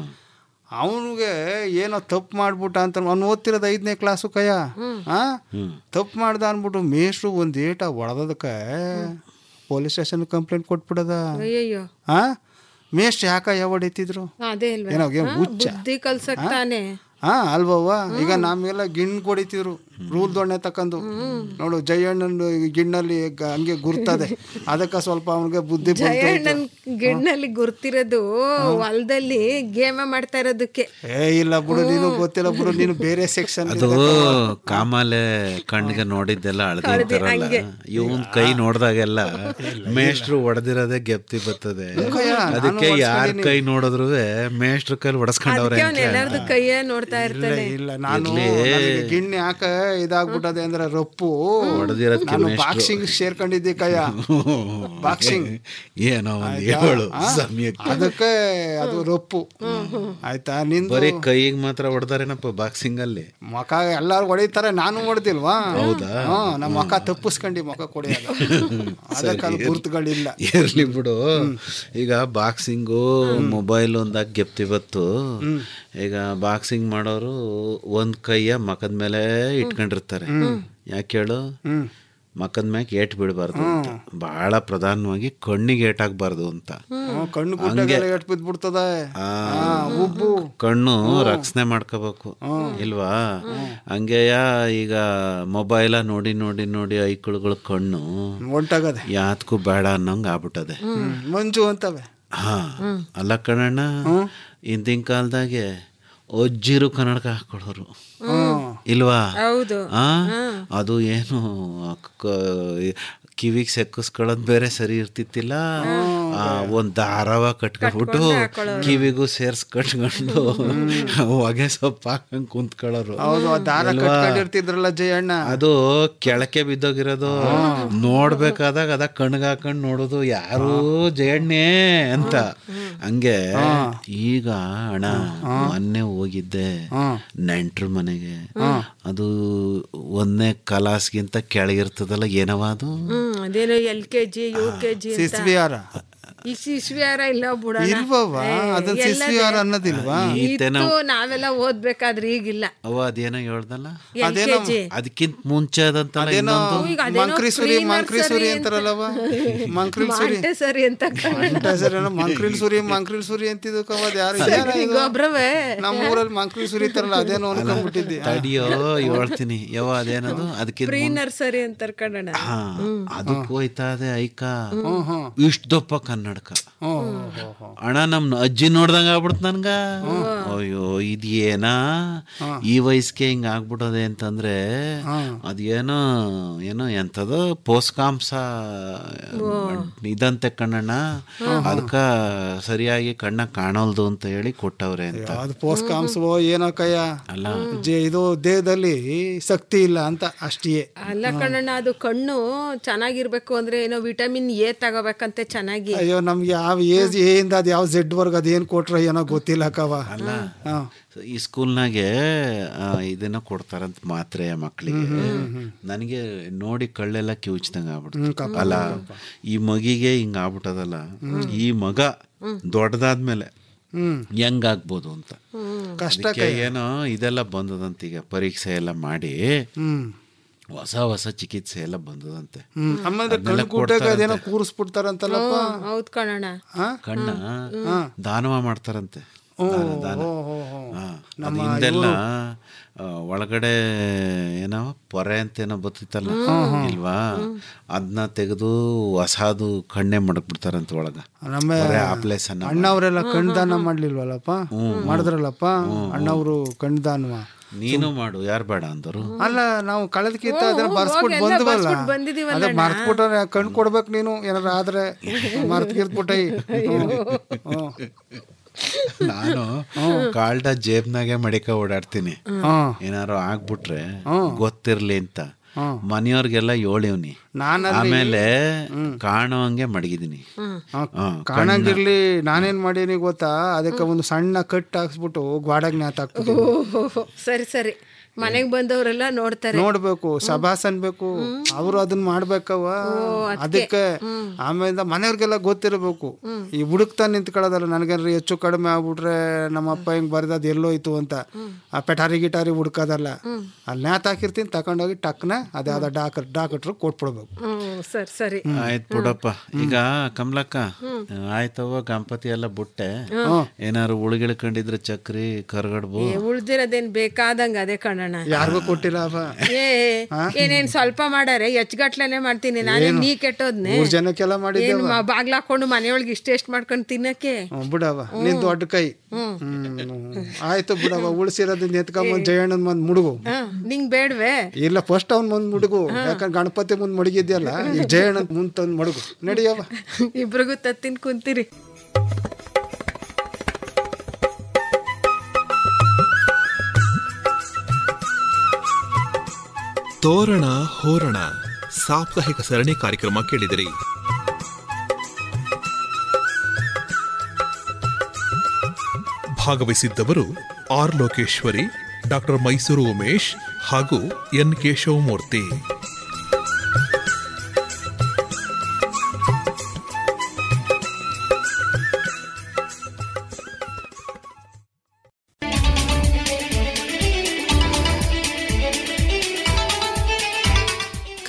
ಅವನಿಗೆ ಏನೋ ತಪ್ಪು ಮಾಡ್ಬಿಟ್ಟ ಅಂತ ಅವ್ನು ಓದ್ತಿರೋದು ಐದನೇ ಕ್ಲಾಸು ಕಯ್ಯ ಆ ತಪ್ಪು ಮಾಡ್ದ ಅನ್ಬಿಟ್ಟು ಮೇಷ್ರು ಒಂದ್ ಏಟ ಹೊಡೆದಕ್ಕೆ ಪೊಲೀಸ್ ಸ್ಟೇಷನ್ ಕಂಪ್ಲೇಂಟ್ ಕೊಟ್ಬಿಡದ ಅಯ್ಯಯ್ಯೋ ಆ ಮೇಷ್ಟ್ರು ಯಾಕ ಯಾವ ಹೊಡಿತಿದ್ರು ಅದೇ ಅಲ್ವಾ ಏನೋ ಏನ್ ಹಾ, ಹುಚ್ಚ? ಬುದ್ಧಿ ಕಲ್ಸಕ್ ತಾನೆ ಹಾ ಅಲ್ವವ್ವ ಈಗ ನಮ್ಗೆಲ್ಲ ಗಿಣ್ ಕೊಡಿತಿದ್ರು ರೂಲ್ ದೊಣ್ಣೆ ತಕೊಂಡು ನೋಡು ಜಯಣ್ಣನ ಗಿಣ್ಣಲ್ಲಿ ಗ- ಹಂಗೆ ಗುರ್ತದೆ ಅದಕ್ಕೆ ಸ್ವಲ್ಪ ಅವನಿಗೆ ಬುದ್ಧಿ ಬಂತು ಅಂತ. ಜಯಣ್ಣನ್ ಗಿಣ್ಣಲ್ಲಿ ಗುರ್ತಿರೋದು ಹೊಲದಲ್ಲಿ ಗೇಮ ಮಾಡ್ತಾ ಇರೋದಕ್ಕೆ ಏ ಇಲ್ಲ ಬಿಡು ನೀನು ಗೊತ್ತಿಲ್ಲ ಬಿಡು ನೀನು ಬೇರೆ ಸೆಕ್ಷನ್ ಅದು ಕಾಮಾಲೆ ಕಣ್ಣಿಗೆ ನೋಡಿದ್ದೆಲ್ಲ ಅಳ್ದಿರ್ತಾರಲ್ಲ ಇವನ್ ಕೈ ನೋಡ್ದಾಗೆಲ್ಲ ಮೇಷ್ಟ್ರು ಹೊಡೆದಿರೋದೇ ಗೆಪ್ತಿ ಬರ್ತದೆ ಅದಕ್ಕೆ ಯಾರ ಕೈ ನೋಡಿದ್ರು ಮೇಷ್ಟ್ರ ಕೈ ಹೊಡೆಸ್ಕೊಂಡವ್ರೆ ಅದಕ್ಕೆ ಅವ್ನ ಎಲ್ಲಾರ್ದು ಕೈಯೇ ನೋಡ್ತಾ ಇರ್ತಾನೆ ಇಲ್ಲ ನಾನು ಇರ್ಲಿ. ನನಗೆ ಗಿಣ್ಣಿ ಯಾಕ ಇದಾಗ್ಬಿಟ್ಟದೆ ಅಂದ್ರೆ ರಪ್ಪು ಹೊಡೆದಿರೋದಕ್ಕೆ ನಾನು ಮೇಷ್ಟ್ರು. ಬಾಕ್ಸಿಂಗ್ ಸೇರ್ಕೊಂಡಿದ್ದೆ ಕಯ್ಯ ಬಾಕ್ಸಿಂಗ್ ಏನೋ ಒಂದ್ ಆಯ್ತಾ? ಹೇಳು ಆ? ಸಮಯಕ್ಕೆ ಅದಕ್ಕೆ ಅದು ರೊಪ್ಪು ಆಯ್ತಾ ನಿಂದು ಬರೀ ಕೈಗೆ ಮಾತ್ರ ಹೊಡೆದಾರೇನಪ್ಪ ಬಾಕ್ಸಿಂಗ್ ಅಲ್ಲಿ ಮುಖ ಎಲ್ಲಾರು ಹೊಡಿತಾರೆ ನಾನು ಹೊಡೆದಿಲ್ವಾ ಹೌದಾ? ಹಾ ನಮ್ಮ ಮುಖ ತಪ್ಪಿಸ್ಕೊಂಡಿ ಮುಖ ಕೊಡಿಯಲ್ಲ ಅದಕ್ಕೆ ಅಲ್ಲಿ ಗುರುತುಗಳಿಲ್ಲ ಇರ್ಲಿ ಬಿಡು ಈಗ ಬಾಕ್ಸಿಂಗು ಮೊಬೈಲ್ ಒಂದಾಗ ಗೆಪ್ತಿ ಬತ್ತು ಈಗ ಬಾಕ್ಸಿಂಗ್ ಮಾಡೋರು ಒಂದ್ ಕೈಯ ಮಕದ ಮೇಲೆ ಇಟ್ಕೊಂಡಿರ್ತಾರೆ ಯಾಕೆ ಹೇಳು ಮಕದ ಮ್ಯಾಗ ಏಟ್ ಬಿಡಬಾರ್ದು ಅಂತ ಬಹಳ ಪ್ರಧಾನವಾಗಿ ಕಣ್ಣಿಗೆ ಏಟಾಗಬಾರ್ದು ಅಂತ ಹ್ಮ್, ಕಣ್ಣು ಹಂಗೆ ಗುಡ್ಡಗೆಲ್ಲ ಎಟ್ ಬಿದ್ಬಿಡ್ತದ ಆ, ಉಬ್ಬು ಕಣ್ಣು ರಕ್ಷಣೆ ಮಾಡ್ಕೋಬೇಕು ಇಲ್ವಾ ಹಂಗೆಯ ಈಗ ಮೊಬೈಲ ನೋಡಿ ನೋಡಿ ನೋಡಿ ಐಕಳುಗಳ ಕಣ್ಣು ಹೊಂಟಾಗದೆ ಯಾತ್ಗೂ ಬೇಡ ಅನ್ನಂಗೆ ಆಗ್ಬಿಟ್ಟದೆ ಮಂಜು ಅಂತವೆ ಹಾ ಅಲ್ಲ ಕಣಣ್ಣ ಹಿಂದಿನ ಕಾಲದಾಗೆ ಅಜ್ಜಿರು ಕನ್ನಡಕ ಹಾಕೊಳ್ಳೋರು ಇಲ್ವಾ ಹೌದು ಆ ಅದು ಏನು ಕಿವಿಗೆ ಸೆಕ್ಕಿಸ್ಕೊಳ್ಳೋದು ಬೇರೆ ಸರಿ ಇರ್ತಿತ್ತಿಲ್ಲ ಆ, ಒಂದ್ ದಾರವ ಕಟ್ಕೊಂಡ್ಬಿಟ್ಟು ಕಿವಿಗೂ ಸೇರ್ಸ್ ಕಟ್ಕೊಂಡು ಹೊಗೆ ಸೊಪ್ಪು ಹಾಕೊಂಡ್ ಕುಂತ್ಕೊಳ್ಳೋರು ಹೌದು ಆ ದಾರ ಅಲ್ವಾ? ಕಟ್ಕೊಂಡಿರ್ತಿದ್ರಲ್ಲ ಜಯಣ್ಣ ಅದು ಕೆಳಕ್ಕೆ ಬಿದ್ದೋಗಿರೋದು ನೋಡ್ಬೇಕಾದಾಗ ಅದ ಕಣ್ಗ್ ಹಾಕೊಂಡ್ ನೋಡೋದು ಯಾರು ಜಯಣ್ಣೆ ಅಂತ ಹಂಗೆ ಈಗ ಅಣ್ಣ ಮೊನ್ನೆ ಹೋಗಿದ್ದೆ ನೆಂಟ್ರ ಮನೆಗೆ ಅದು ಒಂದನೇ ಕಲಾಸ್ಗಿಂತ ಕೆಳಗಿರ್ತದಲ್ಲ ಏನವ ಅದು ಹ್ಮ್ ಅದೇನೋ L K G U K G ಅಂತ ಸಿಸ್ವಿಹಾರ ಈ ಶಿಶ್ವಿಹಾರ ಇಲ್ಲ ಬಿಡೋಣ ಇಲ್ವವ್ವ? ಏ, ಅದನ್ನ ಎಲ್ಲದೆ? ಶಿಶ್ವಿಹಾರ ಅನ್ನೋದಿಲ್ವಾ? ಈತೇನೋ- ಇತ್ತು ನಾವೆಲ್ಲ ಓದ್ಬೇಕಾದ್ರೆ ಈಗಿಲ್ಲ ಅವ ಅದೇನೋ ಹೇಳ್ದಲ್ಲ ಎಲ್ ಕೆ ಜಿ ಅದಕ್ಕಿಂತ ಮುಂಚೆ ಅದಂತಲ್ಲ ಅದೇನೋ ಇನ್ನೊಂದು ಈಗ ಅದೇನೋ ಮಂಕ್ರಿಸುರಿ pre-nursery ಮಂಕ್ರಿಸುರಿ ಅಂತ. ಅಂತಾರಲ್ಲವ ಮಂಕ್ರಿಲ್ ಸುರಿ ಸರಿ ಅಂತ ಸರಿ ಮಂಕ್ರಿಲ್ ಸುರಿ ಮಂಕ್ರಿಲ್ ಸುರಿ ಅಂತಿದ್ದು ಕವದ್ ಯಾರು ಇದ್ಯಾರ ಇದು? ಗೊಬ್ರವೇ ನಮ್ಮ ಊರಲ್ಲಿ ಮಂಕ್ರಿಲ್ ಸುರಿ ಇತ್ತಾರಲ್ಲ ಅದೇನೋ ಅನ್ಕೊಂಡ್ಬಿಟ್ಟಿದ್ದೆ ತಡಿಯೋ ಹೇಳ್ತೀನಿ ಯಾವ ಅದೇನದು ಅದಕ್ಕಿಂತ ಪ್ರೀ ಮುಂಚೆ ನರ್ಸರಿ ಅಂತ ಕಣಣ ಹಾ ಅದಕ್ಕೆ ಹೋಯ್ತಾ ಇದೆ ಐಕ ಇಷ್ಟು ದಪ್ಪ ಕನ್ನಡಕ ಅಣ್ಣ ನಮ್ ಅಜ್ಜಿ ನೋಡ್ದಂಗ ಆಗ್ಬಿಡ್ತು ನನ್ಗ ಅಯ್ಯೋ ಇದೇನಾ ಈ ವಯಸ್ಸಿಗೆ ಹಿಂಗ ಆಗ್ಬಿಟ್ಟದೆ ಅಂತಂದ್ರೆ ಅದೇನೋ ಏನೋ ಎಂತದು ಪೋಷಕಾಂಶ ಇದಂತೆ ಕಣ್ಣಣ್ಣ ಅದಕ್ಕ ಸರಿಯಾಗಿ ಕಣ್ಣ ಕಾಣಲ್ದು ಅಂತ ಹೇಳಿ ಕೊಟ್ಟವ್ರೆ ಅಂತ ಅದು ಪೋಷಕಾಂಶವೋ ಏನೋ ಕಯ್ಯ ಅಲ್ಲ ಜೆ- ಇದು ದೇಹದಲ್ಲಿ ಶಕ್ತಿ ಇಲ್ಲ ಅಂತ ಅಷ್ಟೇ ಅಲ್ಲ ಕಣಣ್ಣ ಅದು ಕಣ್ಣು ಚೆನ್ನಾಗಿರ್ಬೇಕು ಅಂದ್ರೆ ಏನೋ ವಿಟಮಿನ್ ಎ ತಗೋಬೇಕಂತೆ ಚೆನ್ನಾಗಿ ಅಯ್ಯೋ ನಮ್ಗೆ ಯಾವ ಏಜ್ ಎ ಇಂದ ಅದು ಯಾವ ಝೆಡ್ ವರ್ಗ ಅದೇನ್ ಕೊಟ್ರ ಏನೋ ಗೊತ್ತಿಲ್ಲ ಕವ ಅಲ್ಲ ಹಾ. ಈ ಸ್ಕೂಲ್ನಾಗೆ ಆ, ಇದನ್ನ ಕೊಡ್ತಾರಂತ ಮಾತ್ರೆ ಮಕ್ಕಳಿಗೆ ನನಗೆ ನೋಡಿ ಕಳ್ಳೆಲ್ಲ ಕಿವುಚ್ದಂಗ ಆಗ್ಬಿಡ್ತು ಅಲ್ಲ ಈ ಮಗಿಗೆ ಹಿಂಗ ಆಗ್ಬಿಟ್ಟದಲ್ಲ ಈ ಮಗ ದೊಡ್ಡದಾದ್ಮೇಲೆ ಹ್ಮ್ ಹೆಂಗಾಗ್ಬೋದು ಅಂತ ಕಷ್ಟ ಅದಕ್ಕೆ ಏನೋ ಇದೆಲ್ಲ ಬಂದದಂತ ಈಗ ಪರೀಕ್ಷೆ ಎಲ್ಲ ಮಾಡಿ ಹ್ಮ್ ಹೊಸ ಹೊಸ ಚಿಕಿತ್ಸೆ ಎಲ್ಲ ಬಂದದಂತೆ ಹ್ಮ್ ಆಮೇಲೆ ಅದ್ನೆಲ್ಲ ಕಣ್ಣು ಗುಡ್ಡಾಗ ಕೊಡ್ತಾರಂತೆ. ಅದೇನೋ ಕೂರಿಸ್ಬಿಡ್ತಾರಂತಲ್ಲಪ್ಪ ಹೌದ್ ಕಣಣ್ಣ ಕಣ್ಣ ದಾನವ ಮಾಡ್ತಾರಂತೆ ಓ, ದಾನ ದಾನ ಓ, ಓ, ಓ. ಹಾ. ಅದು ನಮ್ಮ ಹಿಂದೆಲ್ಲ ಆ, ಒಳಗಡೆ ಏನೋ ಪೊರೆ ಅಂತ ಏನೋ ಬತ್ತಿತ್ತಲ್ಲ ಇಲ್ವಾ ಅದನ್ನ ತೆಗೆದು ಹೊಸಾದು ಕಣ್ಣೆ ಮಡಕ್ಬಿಡ್ತಾರಂತ ಒಳಗ ನಮ್ಮ ಪೊರೆ ಆಪ್ಲೇಸನ್ನ ಅಣ್ಣವರೆಲ್ಲ ಕಣ್ದಾನ ಮಾಡ್ಲಿಲ್ವಲ್ಲಪ್ಪ ಮಾಡಿದ್ರಲ್ಲಪ್ಪ ಅಣ್ಣವರು ಕಣ್ದಾನವ ನೀನು ಮಾಡು ಯಾರು ಬೇಡ ಅಂದರು ಅಲ್ಲ ನಾವು ಕಳೆದಕ್ಕಿಂತ ಅದನ್ನ ಹೋಗ್ ಬರ್ಸ್ಬಿಟ್ಟು ಎಲ್ಲ ಬಂದ್ವಲ್ಲ ಬರ್ಸ್ಬಿಟ್ ಬಂದಿದೀವಲ್ಲ ಅದೇ ಅಣ್ಣ. ಮರ್ತ್ಬಿಟ್ರೆ ಕಣ್ ಕೊಡ್ಬೇಕು ನೀನು ಏನಾರ ಆದ್ರೆ ಮರ್ತ್ಗಿರ್ತ್ಬಿಟ್ಟೈ ನಾನು ಕಾಲ್ಡ ಜೇಬ್ನಾಗೆ ಮಡಿಕ ಓಡಾಡ್ತೀನಿ ಹ್ಮ್. ಏನಾರು ಆಗ್ಬಿಟ್ರೆ ಗೊತ್ತಿರ್ಲಿ ಅಂತ ಮನೆಯವ್ರಿಗೆಲ್ಲ ಹೇಳಿವ್ನಿ ನಾನಲ್ಲಿ- ಆಮೇಲೆ ಕಾಣೋ ಹಂಗೆ ಮಡಗಿದೀನಿ ಆ, ಹಾ, ಕಾಣಂಗಿರ್ಲಿ ನಾನೇನ್ ಮಾಡೀನಿ ಗೊತ್ತಾ ಅದಕ್ಕೆ ಒಂದು ಸಣ್ಣ ಕಟ್ ಹಾಕ್ಸ್ಬಿಟ್ಟು ಗ್ವಾಡಾಗ್ ನ್ಯಾತ್ ಹಾಕ್ಬಿಟ್ಟು ಓಹೋ ಸರಿ ಸರಿ ಮನೆಗ್ ಬಂದವರೆಲ್ಲ ನೋಡ್ತಾರೆ ನೋಡ್ಬೇಕು ಸಭಾಸ್ ಅನ್ಬೇಕು ಅವರು ಅದನ್ನ ಮಾಡ್ಬೇಕವ ಅದಕ್ಕೆ ಆಮೇಲೆ ಮನೆಯವ್ರಿಗೆಲ್ಲ ಗೊತ್ತಿರಬೇಕು ಈ ಹುಡುಕ್ತಾ ನಿಂತ್ಕೊಳ್ಳೋದಲ್ಲ ನನಗೇನ್ರಿ ಹೆಚ್ಚು ಕಡಿಮೆ ಆಗ್ಬಿಟ್ರೆ ನಮ್ಮ ಅಪ್ಪ ಹಿಂಗ್ ಬರ್ದದ್ ಎಲ್ಲೋಯ್ತು ಅಂತ ಆ ಪೆಟಾರಿ ಗಿಟಾರಿ ಹುಡ್ಕೋದಲ್ಲ ಅಲ್ಲಿ ನ್ಯಾತ್ ಹಾಕಿರ್ತೀನಿ ತಕೊಂಡೋಗಿ ಟಕ್ನ ಅದೇ ಅದ ಡಾಕ್ಟರ್ ಡಾಕ್ಟ್ರು ಕೊಟ್ಬಿಡ್ಬೇಕು ಹ್ಮ್ ಸರಿ ಸರಿ ಆಯ್ತು ಬಿಡಪ್ಪ ಈಗ ಕಮಲಕ್ಕ ಆಯ್ತವ ಗಣಪತಿ ಎಲ್ಲ ಬಿಟ್ಟೆ ಏನಾರು ಉಳಿಗಿಳ್ಕೊಂಡಿದ್ರೆ ಚಕ್ರಿ ಕರ್ಗಡ್ಬು ಏ, ಉಳ್ದಿರೋದೇನ್ ಬೇಕಾದಂಗ ಅದೇ ಕಣಣ್ಣ ಯಾರಿಗೂ ಕೊಟ್ಟಿಲ್ಲ ಅವ ಏ ಏನೇನ್ ಸ್ವಲ್ಪ ಮಾಡಾರೆ ಎಚ್ಗಟ್ಲೆನೆ ಮಾಡ್ತೀನಿ ನಾನೇ ನೀ ಕೆಟ್ಟೋದ್ನೆ ಮೂರ್ ಜನಕ್ಕೆಲ್ಲ ಮಾಡಿದ್ದೆ ಏನ್ ಮ- ಬಾಗ್ಲ್ ಹಾಕೊಂಡು ಮನೆಯೊಳಗೆ ಇಷ್ಟೆಷ್ಟ್ ಮಾಡ್ಕೊಂಡು ತಿನ್ನಕ್ಕೆ ಹ್ಮ್, ಬಿಡವ ನಿನ್ ದೊಡ್ಡ ಕೈ ಹ್ಮ್. ಆಯ್ತು ಬಿಡವ ಉಳಿಸಿರೋದನ್ನ ಎತ್ಕೊಂಬಂದ್ ಜಯಣ್ಣನ್ ಮುಂದ್ ಮುಡುಗು ಹ, ನಿಂಗ್ ಬೇಡ್ವೆ ಇಲ್ಲ ಫಸ್ಟ್ ಅವ್ನ್ ಮುಂದ್ ಮುಡುಗು ಯಾಕಂದ್ರೆ ಗಣಪತಿ ಮುಂದ್ ಮಡಗಿದ್ಯಲ್ಲ ಈಗ ಜಯಣ್ಣನ್ ಮುಂದ್ ತಂದ್ ಮಡುಗು ನಡಿಯವ ಇಬ್ರಿಗೂ ತತ್ತಿನ್ ಕುಂತೀರಿ ತೋರಣ ಹೋರಣ ಸಾಪ್ತಾಹಿಕ ಸರಣಿ ಕಾರ್ಯಕ್ರಮ ಕೇಳಿದಿರಿ ಭಾಗವಹಿಸಿದ್ದವರು ಆರ್ ಲೋಕೇಶ್ವರಿ ಡಾಕ್ಟರ್ ಮೈಸೂರು ಉಮೇಶ್ ಹಾಗೂ ಎನ್ ಕೇಶವಮೂರ್ತಿ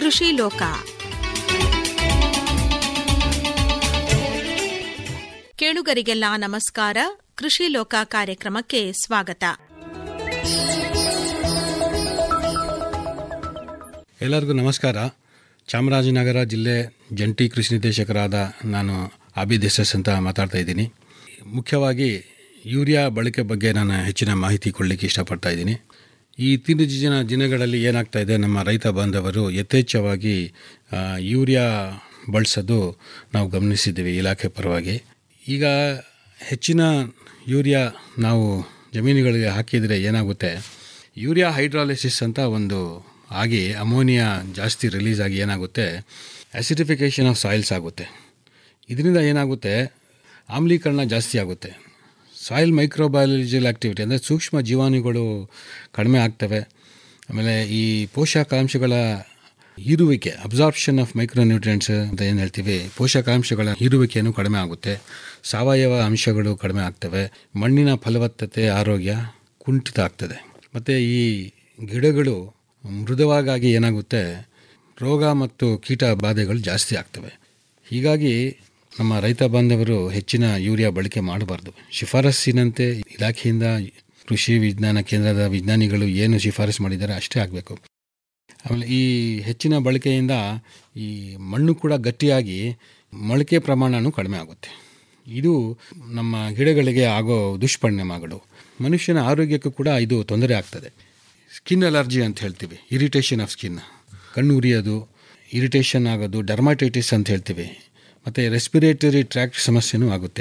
ಕೃಷಿ ಲೋಕ ಕೇಳುಗರಿಗೆಲ್ಲ ನಮಸ್ಕಾರ ಕೃಷಿ ಲೋಕ ಕಾರ್ಯಕ್ರಮಕ್ಕೆ ಸ್ವಾಗತ ಎಲ್ಲರಿಗೂ ನಮಸ್ಕಾರ ಚಾಮರಾಜನಗರ ಜಿಲ್ಲೆ ಜಂಟಿ ಕೃಷಿ ನಿರ್ದೇಶಕರಾದ ನಾನು ಆಬಿ ಎಸ್ ಅಂತ ಮಾತಾಡ್ತಾ ಇದ್ದೀನಿ ಮುಖ್ಯವಾಗಿ ಯೂರಿಯಾ ಬಳಕೆ ಬಗ್ಗೆ ನಾನು ಹೆಚ್ಚಿನ ಮಾಹಿತಿ ಕೊಡಲಿಕ್ಕೆ ಇಷ್ಟಪಡ್ತಾ ಇದ್ದೀನಿ ಈ ಇತ್ತೀಚಿನ ದಿನಗಳಲ್ಲಿ ಏನಾಗ್ತಾ ಇದೆ ನಮ್ಮ ರೈತ ಬಾಂಧವರು ಯಥೇಚ್ಛವಾಗಿ ಆ, ಯೂರಿಯಾ ಬಳಸೋದು ನಾವು ಗಮನಿಸಿದ್ದೀವಿ ಇಲಾಖೆ ಪರವಾಗಿ ಈಗ ಹೆಚ್ಚಿನ ಯೂರಿಯಾ ನಾವು ಜಮೀನುಗಳಿಗೆ ಹಾಕಿದರೆ ಏನಾಗುತ್ತೆ ಯೂರಿಯಾ ಹೈಡ್ರಾಲಿಸಿಸ್ ಅಂತ ಒಂದು ಆಗಿ ಅಮೋನಿಯಾ ಜಾಸ್ತಿ ರಿಲೀಸ್ ಆಗಿ ಏನಾಗುತ್ತೆ ಆಸಿಡಿಫಿಕೇಷನ್ ಆಫ್ ಸಾಯಿಲ್ಸ್ ಆಗುತ್ತೆ ಇದರಿಂದ ಏನಾಗುತ್ತೆ ಆಮ್ಲೀಕರಣ ಜಾಸ್ತಿ ಆಗುತ್ತೆ ಸಾಯಿಲ್ ಮೈಕ್ರೋಬಯಾಲಜಿಕಲ್ ಆ್ಯಕ್ಟಿವಿಟಿ ಅಂದರೆ ಸೂಕ್ಷ್ಮ ಜೀವಾಣುಗಳು ಕಡಿಮೆ ಆಗ್ತವೆ ಆಮೇಲೆ ಈ ಪೋಷಕಾಂಶಗಳ ಹೀರುವಿಕೆ ಅಬ್ಸಾರ್ಪ್ಷನ್ ಆಫ್ ಮೈಕ್ರೋನ್ಯೂಟ್ರಿಯೆಂಟ್ಸ್ ಅಂತ ಏನು ಹೇಳ್ತೀವಿ ಪೋಷಕಾಂಶಗಳ ಹೀರುವಿಕೆಯೂ ಕಡಿಮೆ ಆಗುತ್ತೆ ಸಾವಯವ ಅಂಶಗಳು ಕಡಿಮೆ ಆಗ್ತವೆ ಮಣ್ಣಿನ ಫಲವತ್ತತೆ ಆರೋಗ್ಯ ಕುಂಠಿತ ಆಗ್ತದೆ ಮತ್ತು ಈ ಗಿಡಗಳು ಮೃದುವಾಗಿ ಏನಾಗುತ್ತೆ ರೋಗ ಮತ್ತು ಕೀಟ ಬಾಧೆಗಳು ಜಾಸ್ತಿ ಆಗ್ತವೆ ಹೀಗಾಗಿ ನಮ್ಮ ರೈತ ಬಾಂಧವರು ಹೆಚ್ಚಿನ ಯೂರಿಯಾ ಬಳಕೆ ಮಾಡಬಾರ್ದು ಶಿಫಾರಸ್ಸಿನಂತೆ ಇಲಾಖೆಯಿಂದ ಕೃಷಿ ವಿಜ್ಞಾನ ಕೇಂದ್ರದ ವಿಜ್ಞಾನಿಗಳು ಏನು ಶಿಫಾರಸು ಮಾಡಿದ್ದಾರೆ ಅಷ್ಟೇ ಆಗಬೇಕು ಆಮೇಲೆ ಈ ಹೆಚ್ಚಿನ ಬಳಕೆಯಿಂದ ಈ ಮಣ್ಣು ಕೂಡ ಗಟ್ಟಿಯಾಗಿ ಮೊಳಕೆ ಪ್ರಮಾಣವೂ ಕಡಿಮೆ ಆಗುತ್ತೆ ಇದು ನಮ್ಮ ಗಿಡಗಳಿಗೆ ಆಗೋ ದುಷ್ಪರಿಣಾಮಗಳು ಮನುಷ್ಯನ ಆರೋಗ್ಯಕ್ಕೂ ಕೂಡ ಇದು ತೊಂದರೆ ಆಗ್ತದೆ ಸ್ಕಿನ್ ಅಲರ್ಜಿ ಅಂತ ಹೇಳ್ತೀವಿ ಇರಿಟೇಷನ್ ಆಫ್ ಸ್ಕಿನ್ ಕಣ್ಣು ಉರಿಯೋದು ಇರಿಟೇಷನ್ ಆಗೋದು ಡರ್ಮಟೈಟಿಸ್ ಅಂತ ಹೇಳ್ತೀವಿ ಮತ್ತು ರೆಸ್ಪಿರೇಟರಿ ಟ್ರ್ಯಾಕ್ಟ್ ಸಮಸ್ಯೆನೂ ಆಗುತ್ತೆ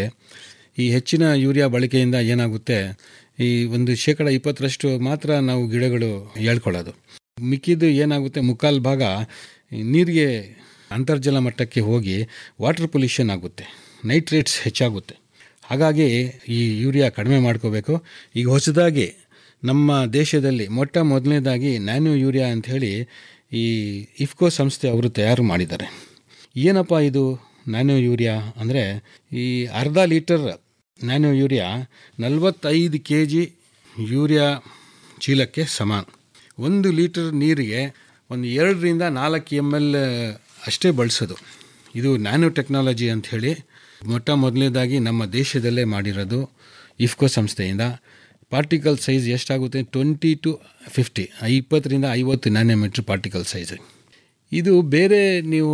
ಈ ಹೆಚ್ಚಿನ ಯೂರಿಯಾ ಬಳಕೆಯಿಂದ ಏನಾಗುತ್ತೆ ಈ ಒಂದು ಶೇಕಡ ಇಪ್ಪತ್ತರಷ್ಟು ಮಾತ್ರ ನಾವು ಗಿಡಗಳು ಹೇಳ್ಕೊಳ್ಳೋದು ಮಿಕ್ಕಿದ್ದು ಏನಾಗುತ್ತೆ ಮುಕ್ಕಾಲು ಭಾಗ ಈ ನೀರಿಗೆ ಅಂತರ್ಜಲ ಮಟ್ಟಕ್ಕೆ ಹೋಗಿ ವಾಟರ್ ಪೊಲ್ಯೂಷನ್ ಆಗುತ್ತೆ ನೈಟ್ರೇಟ್ಸ್ ಹೆಚ್ಚಾಗುತ್ತೆ ಹಾಗಾಗಿ ಈ ಯೂರಿಯಾ ಕಡಿಮೆ ಮಾಡ್ಕೋಬೇಕು ಈಗ ಹೊಸದಾಗಿ ನಮ್ಮ ದೇಶದಲ್ಲಿ ಮೊಟ್ಟ ಮೊದಲನೇದಾಗಿ ನ್ಯಾನೋ ಯೂರಿಯಾ ಅಂಥೇಳಿ ಈ ಇಫ್ಕೋ ಸಂಸ್ಥೆ ಅವರು ತಯಾರು ಮಾಡಿದ್ದಾರೆ ಏನಪ್ಪ ಇದು ನ್ಯಾನೋ ಯೂರಿಯಾ ಅಂದರೆ ಈ ಅರ್ಧ ಲೀಟರ್ ನ್ಯಾನೋ ಯೂರಿಯಾ ನಲವತ್ತೈದು ಕೆ ಜಿ ಯೂರಿಯಾ ಚೀಲಕ್ಕೆ ಸಮಾನ ಒಂದು ಲೀಟರ್ ನೀರಿಗೆ ಒಂದು ಎರಡರಿಂದ ನಾಲ್ಕು ಎಮ್ ಎಲ್ ಅಷ್ಟೇ ಬಳಸೋದು ಇದು ನ್ಯಾನೋ ಟೆಕ್ನಾಲಜಿ ಅಂಥೇಳಿ ಮೊಟ್ಟ ಮೊದಲನೇದಾಗಿ ನಮ್ಮ ದೇಶದಲ್ಲೇ ಮಾಡಿರೋದು ಇಫ್ಕೋ ಸಂಸ್ಥೆಯಿಂದ ಪಾರ್ಟಿಕಲ್ ಸೈಜ್ ಎಷ್ಟಾಗುತ್ತೆ ಟ್ವೆಂಟಿ ಟು ಫಿಫ್ಟಿ ಇಪ್ಪತ್ತರಿಂದ ಐವತ್ತು ನ್ಯಾನೋಮೀಟ್ರ್ ಪಾರ್ಟಿಕಲ್ ಸೈಜ್ ಇದು ಬೇರೆ ನೀವು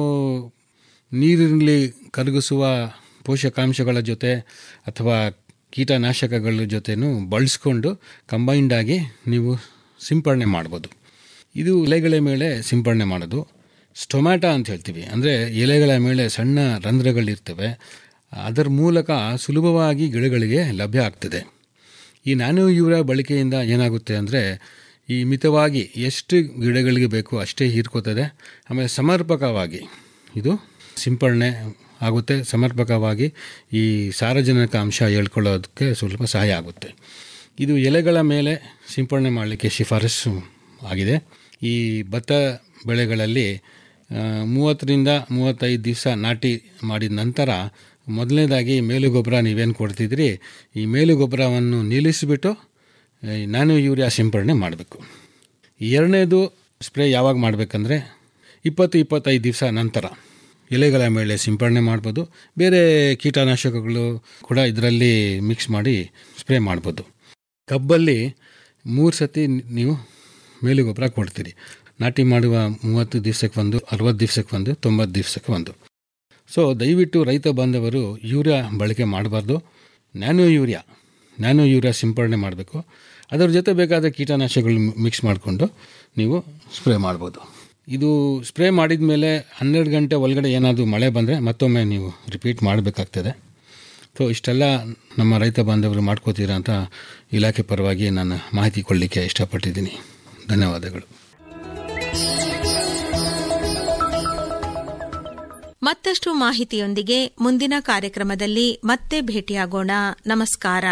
ನೀರಿನಲ್ಲಿ ಕರಗಿಸುವ ಪೋಷಕಾಂಶಗಳ ಜೊತೆ ಅಥವಾ ಕೀಟನಾಶಕಗಳ ಜೊತೆನೂ ಬಳಸ್ಕೊಂಡು ಕಂಬೈಂಡ್ ಆಗಿ ನೀವು ಸಿಂಪಡಣೆ ಮಾಡ್ಬೋದು ಇದು ಎಲೆಗಳ ಮೇಲೆ ಸಿಂಪಡಣೆ ಮಾಡೋದು ಸ್ಟೊಮ್ಯಾಟ ಅಂತ ಹೇಳ್ತೀವಿ ಅಂದರೆ ಎಲೆಗಳ ಮೇಲೆ ಸಣ್ಣ ರಂಧ್ರಗಳಿರ್ತವೆ ಅದರ ಮೂಲಕ ಸುಲಭವಾಗಿ ಗಿಡಗಳಿಗೆ ಲಭ್ಯ ಆಗ್ತದೆ ಈ ನ್ಯಾನೋ ಯೂರಿಯಾ ಬಳಕೆಯಿಂದ ಏನಾಗುತ್ತೆ ಅಂದರೆ ಈ ಮಿತವಾಗಿ ಎಷ್ಟು ಗಿಡಗಳಿಗೆ ಬೇಕು ಅಷ್ಟೇ ಹೀರ್ಕೋತದೆ ಆಮೇಲೆ ಸಮರ್ಪಕವಾಗಿ ಇದು ಸಿಂಪಡಣೆ ಆಗುತ್ತೆ ಸಮರ್ಪಕವಾಗಿ ಈ ಸಾರಜನಕ ಅಂಶ ಹೇಳ್ಕೊಳ್ಳೋದಕ್ಕೆ ಸ್ವಲ್ಪ ಸಹಾಯ ಆಗುತ್ತೆ ಇದು ಎಲೆಗಳ ಮೇಲೆ ಸಿಂಪಡಣೆ ಮಾಡಲಿಕ್ಕೆ ಶಿಫಾರಸು ಆಗಿದೆ ಈ ಭತ್ತ ಬೆಳೆಗಳಲ್ಲಿ ಆ, ಮೂವತ್ತರಿಂದ ಮೂವತ್ತೈದು ದಿವಸ ನಾಟಿ ಮಾಡಿದ ನಂತರ ಮೊದಲನೇದಾಗಿ ಮೇಲು ಗೊಬ್ಬರ ನೀವೇನು ಕೊಡ್ತಿದ್ರಿ ಈ ಮೇಲು ಗೊಬ್ಬರವನ್ನು ನಿಲ್ಲಿಸಿಬಿಟ್ಟು ಈ ನ್ಯಾನೋ ಯೂರಿಯಾ ಸಿಂಪಡಣೆ ಮಾಡಬೇಕು ಎರಡನೇದು ಸ್ಪ್ರೇ ಯಾವಾಗ ಮಾಡಬೇಕಂದ್ರೆ ಇಪ್ಪತ್ತು ಇಪ್ಪತ್ತೈದು ದಿವಸ ನಂತರ ಎಲೆಗಳ ಮೇಲೆ ಸಿಂಪಡಣೆ ಮಾಡ್ಬೋದು ಬೇರೆ ಕೀಟನಾಶಕಗಳು ಕೂಡ ಇದರಲ್ಲಿ ಮಿಕ್ಸ್ ಮಾಡಿ ಸ್ಪ್ರೇ ಮಾಡ್ಬೋದು ಕಬ್ಬಲ್ಲಿ ಮೂರು ಸತಿ ನೀವು ಮೇಲು ಗೊಬ್ಬರ ಕೊಡ್ತೀರಿ ನಾಟಿ ಮಾಡುವ ಮೂವತ್ತು ದಿವಸಕ್ಕೆ ಒಂದು ಅರವತ್ತು ದಿವಸಕ್ಕೆ ಒಂದು ತೊಂಬತ್ತು ದಿವಸಕ್ಕೆ ಒಂದು ಸೊ ದಯವಿಟ್ಟು ರೈತ ಬಾಂಧವರು ಯೂರಿಯಾ ಬಳಕೆ ಮಾಡಬಾರ್ದು ನ್ಯಾನೋ ಯೂರಿಯಾ ನ್ಯಾನೋ ಯೂರಿಯಾ ಸಿಂಪಡಣೆ ಮಾಡಬೇಕು ಅದರ ಜೊತೆ ಬೇಕಾದ ಕೀಟನಾಶಕಗಳು ಮಿಕ್ಸ್ ಮಾಡಿಕೊಂಡು ನೀವು ಸ್ಪ್ರೇ ಮಾಡ್ಬೋದು ಇದು ಸ್ಪ್ರೇ ಮಾಡಿದ ಮೇಲೆ ಹನ್ನೆರಡು ಗಂಟೆ ಒಳಗಡೆ ಏನಾದರೂ ಮಳೆ ಬಂದರೆ ಮತ್ತೊಮ್ಮೆ ನೀವು ರಿಪೀಟ್ ಮಾಡಬೇಕಾಗ್ತದೆ ಸೊ ಇಷ್ಟೆಲ್ಲ ನಮ್ಮ ರೈತ ಬಾಂಧವರು ಮಾಡ್ಕೋತೀರಾ ಅಂತ ಇಲಾಖೆ ಪರವಾಗಿ ನಾನು ಮಾಹಿತಿ ಕೊಡಲಿಕ್ಕೆ ಇಷ್ಟಪಟ್ಟಿದ್ದೀನಿ ಧನ್ಯವಾದಗಳು ಮತ್ತಷ್ಟು ಮಾಹಿತಿಯೊಂದಿಗೆ ಮುಂದಿನ ಕಾರ್ಯಕ್ರಮದಲ್ಲಿ ಮತ್ತೆ ಭೇಟಿಯಾಗೋಣ ನಮಸ್ಕಾರ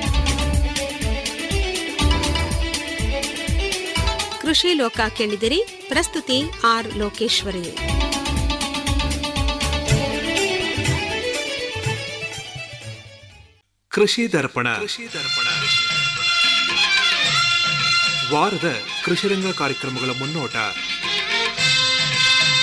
ಕೃಷಿ ಲೋಕ ಕೇಳಿದಿರಿ ಪ್ರಸ್ತುತಿ ಆರ್ ಲೋಕೇಶ್ವರಿ ಕೃಷಿ ದರ್ಪಣ ವಾರದ ಕೃಷಿರಂಗ ಕಾರ್ಯಕ್ರಮಗಳ ಮುನ್ನೋಟ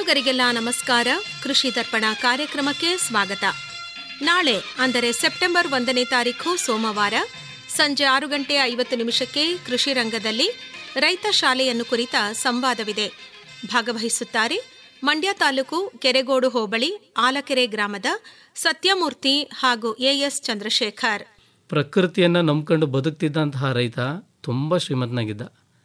ಕೇಳುಗರಿಗೆಲ್ಲ ನಮಸ್ಕಾರ ಕೃಷಿ ದರ್ಪಣ ಕಾರ್ಯಕ್ರಮಕ್ಕೆ ಸ್ವಾಗತ ನಾಳೆ ಅಂದರೆ ಸೆಪ್ಟೆಂಬರ್ ಒಂದನೇ ತಾರೀಖು ಸೋಮವಾರ ಸಂಜೆ ಆರು ಗಂಟೆ ಐವತ್ತು ನಿಮಿಷಕ್ಕೆ ಕೃಷಿ ರಂಗದಲ್ಲಿ ರೈತ ಶಾಲೆಯನ್ನು ಕುರಿತ ಸಂವಾದವಿದೆ ಭಾಗವಹಿಸುತ್ತಾರೆ ಮಂಡ್ಯ ತಾಲೂಕು ಕೆರೆಗೋಡು ಹೋಬಳಿ ಆಲಕೆರೆ ಗ್ರಾಮದ ಸತ್ಯಮೂರ್ತಿ ಹಾಗೂ ಎಎಸ್ ಚಂದ್ರಶೇಖರ್ ಪ್ರಕೃತಿಯನ್ನು ನಂಬ್ಕೊಂಡು ಬದುಕ್ತಿದ್ದಂತಹ ರೈತ ತುಂಬ ಶ್ರೀಮಂತನಾಗಿದ್ದ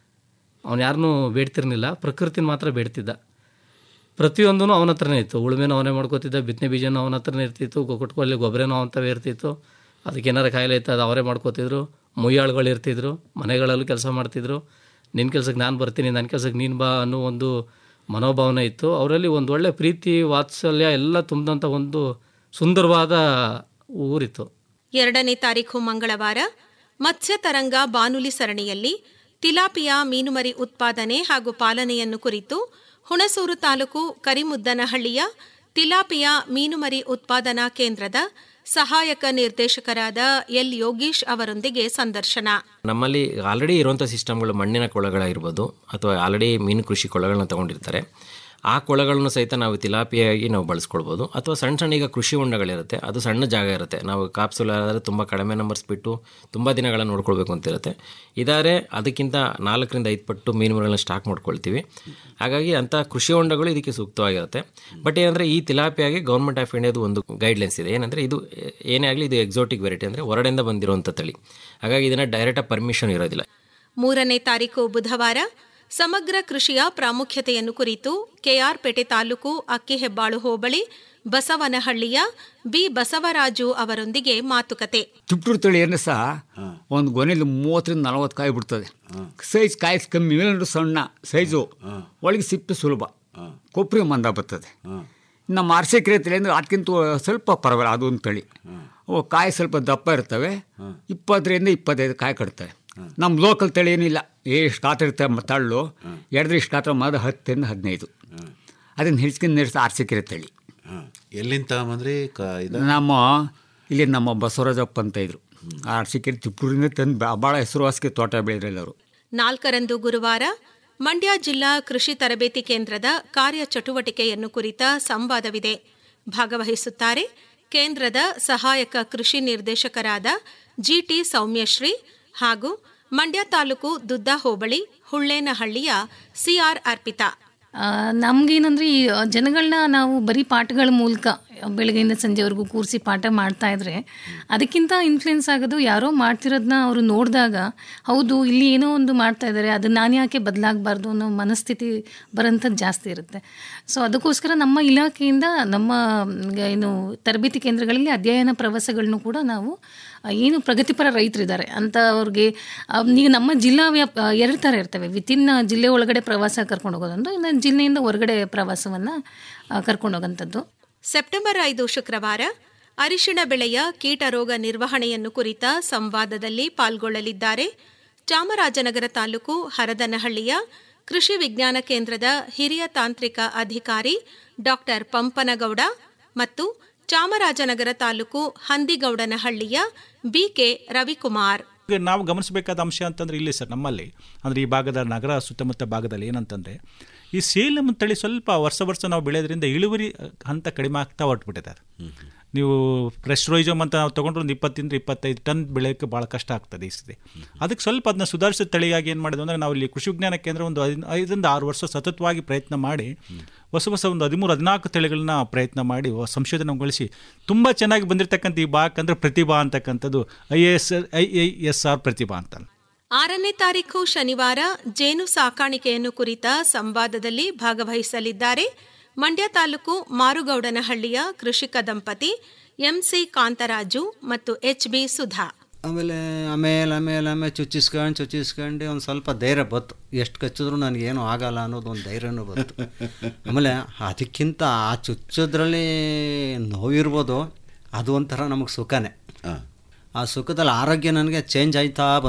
ಅವನು ಯಾರನ್ನೂ ಬೇಡ್ತಿರ್ಲಿಲ್ಲ ಪ್ರಕೃತಿನ ಮಾತ್ರ ಬೇಡ್ತಿದ್ದ ಪ್ರತಿಯೊಂದೂ ಅವನ ಹತ್ರನೇ ಇತ್ತು ಉಳುಮೆನೂ ಅವನೇ ಮಾಡ್ಕೋತಿದ್ದ ಬಿತ್ತನೆ ಬೀಜನೂ ಅವನ ಹತ್ರನೇ ಇರ್ತಿತ್ತು ಕೊಟ್ಕೊಳ್ಳಿ ಗೊಬ್ಬರನೂ ಅವನ ತವೇ ಇರ್ತಿತ್ತು ಅದಕ್ಕೆ ಏನಾರು ಕಾಯಿಲೆ ಇತ್ತು ಅದು ಅವರೇ ಮಾಡ್ಕೋತಿದ್ರು ಮುಯ್ಯಾಳುಗಳು ಇರ್ತಿದ್ರು ಮನೆಗಳಲ್ಲೂ ಕೆಲಸ ಮಾಡ್ತಿದ್ರು ನಿನ್ನ ಕೆಲಸಕ್ಕೆ ನಾನು ಬರ್ತೀನಿ ನನ್ನ ಕೆಲಸಕ್ಕೆ ನೀನು ಬಾ ಅನ್ನೋ ಒಂದು ಮನೋಭಾವನೆ ಇತ್ತು ಅವರಲ್ಲಿ ಒಂದು ಒಳ್ಳೆ ಪ್ರೀತಿ ವಾತ್ಸಲ್ಯ ಎಲ್ಲ ತುಂಬಿದಂಥ ಒಂದು ಸುಂದರವಾದ ಊರಿತ್ತು ಎರಡನೇ ತಾರೀಖು ಮಂಗಳವಾರ ಮತ್ಸ್ಯ ತರಂಗ ಬಾನುಲಿ ಸರಣಿಯಲ್ಲಿ ತಿಲಾಪಿಯಾ ಮೀನುಮರಿ ಉತ್ಪಾದನೆ ಹಾಗೂ ಪಾಲನೆಯನ್ನು ಕುರಿತು ಹುಣಸೂರು ತಾಲೂಕು ಕರಿಮುದ್ದನಹಳ್ಳಿಯ ತಿಲಾಪಿಯಾ ಮೀನುಮರಿ ಉತ್ಪಾದನಾ ಕೇಂದ್ರದ ಸಹಾಯಕ ನಿರ್ದೇಶಕರಾದ ಎಲ್ ಯೋಗೀಶ್ ಅವರೊಂದಿಗೆ ಸಂದರ್ಶನ ನಮ್ಮಲ್ಲಿ ಆಲ್ರೆಡಿ ಇರುವಂಥ ಸಿಸ್ಟಮ್ಗಳು ಮಣ್ಣಿನ ಕೊಳಗಳಾಗಿರ್ಬೋದು ಅಥವಾ ಆಲ್ರೆಡಿ ಮೀನು ಕೃಷಿ ಕೊಳಗಳನ್ನ ತಗೊಂಡಿರ್ತಾರೆ ಆ ಕೊಳಗಳನ್ನು ಸಹಿತ ನಾವು ತಿಲಾಪಿಯಾಗಿ ನಾವು ಬಳಸ್ಕೊಳ್ಬೋದು ಅಥವಾ ಸಣ್ಣ ಸಣ್ಣ ಈಗ ಕೃಷಿ ಹೊಂಡಗಳಿರುತ್ತೆ ಅದು ಸಣ್ಣ ಜಾಗ ಇರುತ್ತೆ ನಾವು ಕಾಪ್ಸುಲ್ ಆದರೆ ತುಂಬ ಕಡಿಮೆ ನಂಬರ್ಸ್ ಬಿಟ್ಟು ತುಂಬ ದಿನಗಳನ್ನು ನೋಡ್ಕೊಳ್ಬೇಕು ಅಂತ ಇರುತ್ತೆ ಇದಾರೆ ಅದಕ್ಕಿಂತ ನಾಲ್ಕರಿಂದ ಐದು ಪಟ್ಟು ಮೀನುಗಳನ್ನ ಸ್ಟಾಕ್ ಮಾಡ್ಕೊಳ್ತೀವಿ ಹಾಗಾಗಿ ಅಂಥ ಕೃಷಿ ಹೊಂಡಗಳು ಇದಕ್ಕೆ ಸೂಕ್ತವಾಗಿರುತ್ತೆ ಬಟ್ ಏನಂದರೆ ಈ ತಿಲಾಪಿಯಾಗಿ ಗೌರ್ಮೆಂಟ್ ಆಫ್ ಇಂಡಿಯಾದು ಒಂದು ಗೈಡ್ಲೈನ್ಸ್ ಇದೆ ಏನಂದರೆ ಇದು ಏನೇ ಆಗಲಿ ಇದು ಎಕ್ಸಾಟಿಕ್ ವೆರೈಟಿ ಅಂದರೆ ಹೊರಡೆಯಿಂದ ಬಂದಿರುವಂಥ ತಳಿ ಹಾಗಾಗಿ ಇದನ್ನು ಡೈರೆಕ್ಟಾಗಿ ಪರ್ಮಿಷನ್ ಇರೋದಿಲ್ಲ ಮೂರನೇ ತಾರೀಕು ಬುಧವಾರ ಸಮಗ್ರ ಕೃಷಿಯ ಪ್ರಾಮುಖ್ಯತೆಯನ್ನು ಕುರಿತು ಕೆಆರ್ ಪೇಟೆ ತಾಲೂಕು ಅಕ್ಕಿಹೆಬ್ಬಾಳು ಹೋಬಳಿ ಬಸವನಹಳ್ಳಿಯ ಬಿ ಬಸವರಾಜು ಅವರೊಂದಿಗೆ ಮಾತುಕತೆ ತುಪ್ಪೂರು ತಳಿಯನ್ನು ಸಹ ಒಂದು ಗೊನೆಯಲ್ಲಿ ಮೂವತ್ತರಿಂದ ನಲವತ್ತು ಕಾಯಿ ಬಿಡ್ತದೆ ಸೈಜ್ ಕಾಯಿ ಕಮ್ಮಿ ಮೇಲೂ ಸಣ್ಣ ಸೈಜು ಒಳಗೆ ಸಿಪ್ಪೆ ಸುಲಭ ಕೊಬ್ಬರಿ ಮಂದ ಬರ್ತದೆ ನಮ್ಮ ಅರಸೀಕೆರೆ ತಳಿ ಅಂದರೆ ಅದಕ್ಕಿಂತ ಸ್ವಲ್ಪ ಪರವಾಗಿಲ್ಲ ಅದೊಂದು ತಳಿ ಅವು ಕಾಯಿ ಸ್ವಲ್ಪ ದಪ್ಪ ಇರ್ತವೆ ಇಪ್ಪತ್ತರಿಂದ ಇಪ್ಪತ್ತೈದು ಕಾಯಿ ಕಟ್ತವೆ ನಮ್ಮ ಲೋಕಲ್ ತಳಿ ಏನಿಲ್ಲ ಎಷ್ಟು ಗಾತ್ರ ಇರ್ತವೆ ತಳ್ಳು ಎರಡರ ಇಷ್ಟು ಗಾತ್ರ ಮದ ಹತ್ತರಿಂದ ಹದಿನೈದು ಅದನ್ನು ಹಿಡ್ಸ್ಕೊಂಡು ನಡೆಸ ಅರಸೀಕೆರೆ ತಳಿ ಎಲ್ಲಿಂದ ತಗೊಂಬಂದ್ರಿ ಕ ಇದು ನಮ್ಮ ಇಲ್ಲಿ ನಮ್ಮ ಬಸವರಾಜಪ್ಪ ಅಂತ ಇದ್ರು ಆ ಅರಸೀಕೆರೆ ತಿಪ್ಪೂರಿಂದ ತಂದು ಭಾಳ ಹೆಸರುವಾಸಿಗೆ ತೋಟ ಬೆಳೆದ್ರಲ್ಲ ಅವರು ನಾಲ್ಕರಂದು ಗುರುವಾರ ಮಂಡ್ಯ ಜಿಲ್ಲಾ ಕೃಷಿ ತರಬೇತಿ ಕೇಂದ್ರದ ಕಾರ್ಯಚಟುವಟಿಕೆಯನ್ನು ಕುರಿತ ಸಂವಾದವಿದೆ ಭಾಗವಹಿಸುತ್ತಾರೆ ಕೇಂದ್ರದ ಸಹಾಯಕ ಕೃಷಿ ನಿರ್ದೇಶಕರಾದ ಜಿಟಿ ಸೌಮ್ಯಶ್ರೀ ಹಾಗೂ ಮಂಡ್ಯ ತಾಲೂಕು ದುದ್ದ ಹೋಬಳಿ ಹುಳ್ಳೇನಹಳ್ಳಿಯ ಸಿಆರ್ ಅರ್ಪಿತಾ ನಮಗೇನಂದ್ರೆ ಈ ಜನಗಳನ್ನ ನಾವು ಬರೀ ಪಾಠಗಳ ಮೂಲಕ ಬೆಳಗ್ಗೆಯಿಂದ ಸಂಜೆವರೆಗೂ ಕೂರಿಸಿ ಪಾಠ ಮಾಡ್ತಾ ಇದ್ರೆ ಅದಕ್ಕಿಂತ ಇನ್ಫ್ಲುಯೆನ್ಸ್ ಆಗೋದು ಯಾರೋ ಮಾಡ್ತಿರೋದನ್ನ ಅವರು ನೋಡಿದಾಗ ಹೌದು ಇಲ್ಲಿ ಏನೋ ಒಂದು ಮಾಡ್ತಾ ಇದ್ದಾರೆ ಅದನ್ನ ನಾನು ಯಾಕೆ ಬದಲಾಗಬಾರ್ದು ಅನ್ನೋ ಮನಸ್ಥಿತಿ ಬರೋಂಥದ್ದು ಜಾಸ್ತಿ ಇರುತ್ತೆ ಸೊ ಅದಕ್ಕೋಸ್ಕರ ನಮ್ಮ ಇಲಾಖೆಯಿಂದ ನಮ್ಮ ಏನು ತರಬೇತಿ ಕೇಂದ್ರಗಳಲ್ಲಿ ಅಧ್ಯಯನ ಪ್ರವಾಸಗಳನ್ನು ಕೂಡ ನಾವು ಏನು ಪ್ರಗತಿಪರ ರೈತರಿದ್ದಾರೆ ಅಂತ ಅವ್ರಿಗೆ ಈಗ ನಮ್ಮ ಜಿಲ್ಲಾ ವ್ಯಾಪ್ ಎರಡು ಥರ ಇರ್ತವೆ ವಿತಿನ್ ಜಿಲ್ಲೆ ಒಳಗಡೆ ಪ್ರವಾಸ ಕರ್ಕೊಂಡು ಹೋಗೋದೊಂದು ಇನ್ನು ಜಿಲ್ಲೆಯಿಂದ ಹೊರಗಡೆ ಪ್ರವಾಸವನ್ನು ಕರ್ಕೊಂಡು ಹೋಗೋಂಥದ್ದು ಸೆಪ್ಟೆಂಬರ್ ಐದು ಶುಕ್ರವಾರ ಅರಿಶಿಣ ಬೆಳೆಯ ಕೀಟ ರೋಗ ನಿರ್ವಹಣೆಯನ್ನು ಕುರಿತ ಸಂವಾದದಲ್ಲಿ ಪಾಲ್ಗೊಳ್ಳಲಿದ್ದಾರೆ ಚಾಮರಾಜನಗರ ತಾಲೂಕು ಹರದನಹಳ್ಳಿಯ ಕೃಷಿ ವಿಜ್ಞಾನ ಕೇಂದ್ರದ ಹಿರಿಯ ತಾಂತ್ರಿಕ ಅಧಿಕಾರಿ ಡಾಕ್ಟರ್ ಪಂಪನಗೌಡ ಮತ್ತು ಚಾಮರಾಜನಗರ ತಾಲೂಕು ಹಂದಿಗೌಡನಹಳ್ಳಿಯ ಬಿಕೆ ರವಿಕುಮಾರ್ ಈಗ ನಾವು ಗಮನಿಸಬೇಕಾದ ಅಂಶ ಅಂತಂದ್ರೆ ಇಲ್ಲಿ ಸರ್ ನಮ್ಮಲ್ಲಿ ಅಂದರೆ ಈ ಭಾಗದ ನಗರ ಸುತ್ತಮುತ್ತ ಭಾಗದಲ್ಲಿ ಏನಂತಂದರೆ ಈ ಸೇಲಂ ತಳಿ ಸ್ವಲ್ಪ ವರ್ಷ ವರ್ಷ ನಾವು ಬೆಳೆಯೋದ್ರಿಂದ ಇಳುವರಿ ಹಂತ ಕಡಿಮೆ ಆಗ್ತಾ ಹೊರಟ್ಬಿಟ್ಟಿದೆ ಅದು ನೀವು ಫ್ರೆಶ್ ರೋಯ್ಜಮ್ ಅಂತ ನಾವು ತೊಗೊಂಡ್ರೆ ಒಂದು ಇಪ್ಪತ್ತಿಂದ ಇಪ್ಪತ್ತೈದು ಟನ್ ಬೆಳೆಯೋಕ್ಕೆ ಭಾಳ ಕಷ್ಟ ಆಗ್ತದೆ ಈ ಸತಿ ಅದಕ್ಕೆ ಸ್ವಲ್ಪ ಅದನ್ನ ಸುಧಾರಿಸಿದ ತಳಿಯಾಗಿ ಏನು ಮಾಡಿದ್ವು ಅಂದರೆ ನಾವು ಇಲ್ಲಿ ಕೃಷಿ ವಿಜ್ಞಾನ ಕೇಂದ್ರ ಒಂದು ಐದು ಐದರಿಂದ ಆರು ವರ್ಷ ಸತತವಾಗಿ ಪ್ರಯತ್ನ ಮಾಡಿ ಹೊಸ ಹೊಸ ಒಂದು ಹದಿಮೂರು ಹದಿನಾಲ್ಕು ತಳಿಗಳನ್ನ ಪ್ರಯತ್ನ ಮಾಡಿ ಸಂಶೋಧನೆಗೊಳಿಸಿ ತುಂಬ ಚೆನ್ನಾಗಿ ಬಂದಿರತಕ್ಕಂಥ ಈ ಬಾಕ್ ಅಂದರೆ ಪ್ರತಿಭಾ ಅಂತಕ್ಕಂಥದ್ದು I A S I I S R ಪ್ರತಿಭಾ ಅಂತ ಆರನೇ ತಾರೀಖು ಶನಿವಾರ ಜೇನು ಸಾಕಾಣಿಕೆಯನ್ನು ಕುರಿತ ಸಂವಾದದಲ್ಲಿ ಭಾಗವಹಿಸಲಿದ್ದಾರೆ ಮಂಡ್ಯ ತಾಲೂಕು ಮಾರುಗೌಡನಹಳ್ಳಿಯ ಕೃಷಿಕ ದಂಪತಿ ಎಂಸಿ ಕಾಂತರಾಜು ಮತ್ತು ಎಚ್ ಬಿ ಸುಧಾ ಆಮೇಲೆ ಆಮೇಲೆ ಆಮೇಲೆ ಆಮೇಲೆ ಚುಚ್ಚಿಸ್ಕೊಂಡು ಚುಚ್ಚಿಸ್ಕೊಂಡು ಒಂದು ಸ್ವಲ್ಪ ಧೈರ್ಯ ಬತ್ತು ಎಷ್ಟು ಕಚ್ಚಿದ್ರು ನನಗೇನು ಆಗಲ್ಲ ಅನ್ನೋದು ಒಂದು ಧೈರ್ಯನೂ ಬಂತು ಆಮೇಲೆ ಅದಕ್ಕಿಂತ ಆ ಚುಚ್ಚೋದ್ರಲ್ಲಿ ನೋವಿರ್ಬೋದು ಅದು ಒಂಥರ ನಮಗೆ ಸುಖನೇ ಆ ಸುಖದಲ್ಲಿ ಆರೋಗ್ಯ ನನಗೆ ಚೇಂಜ್ ಆಯ್ತಾ ಬಂತು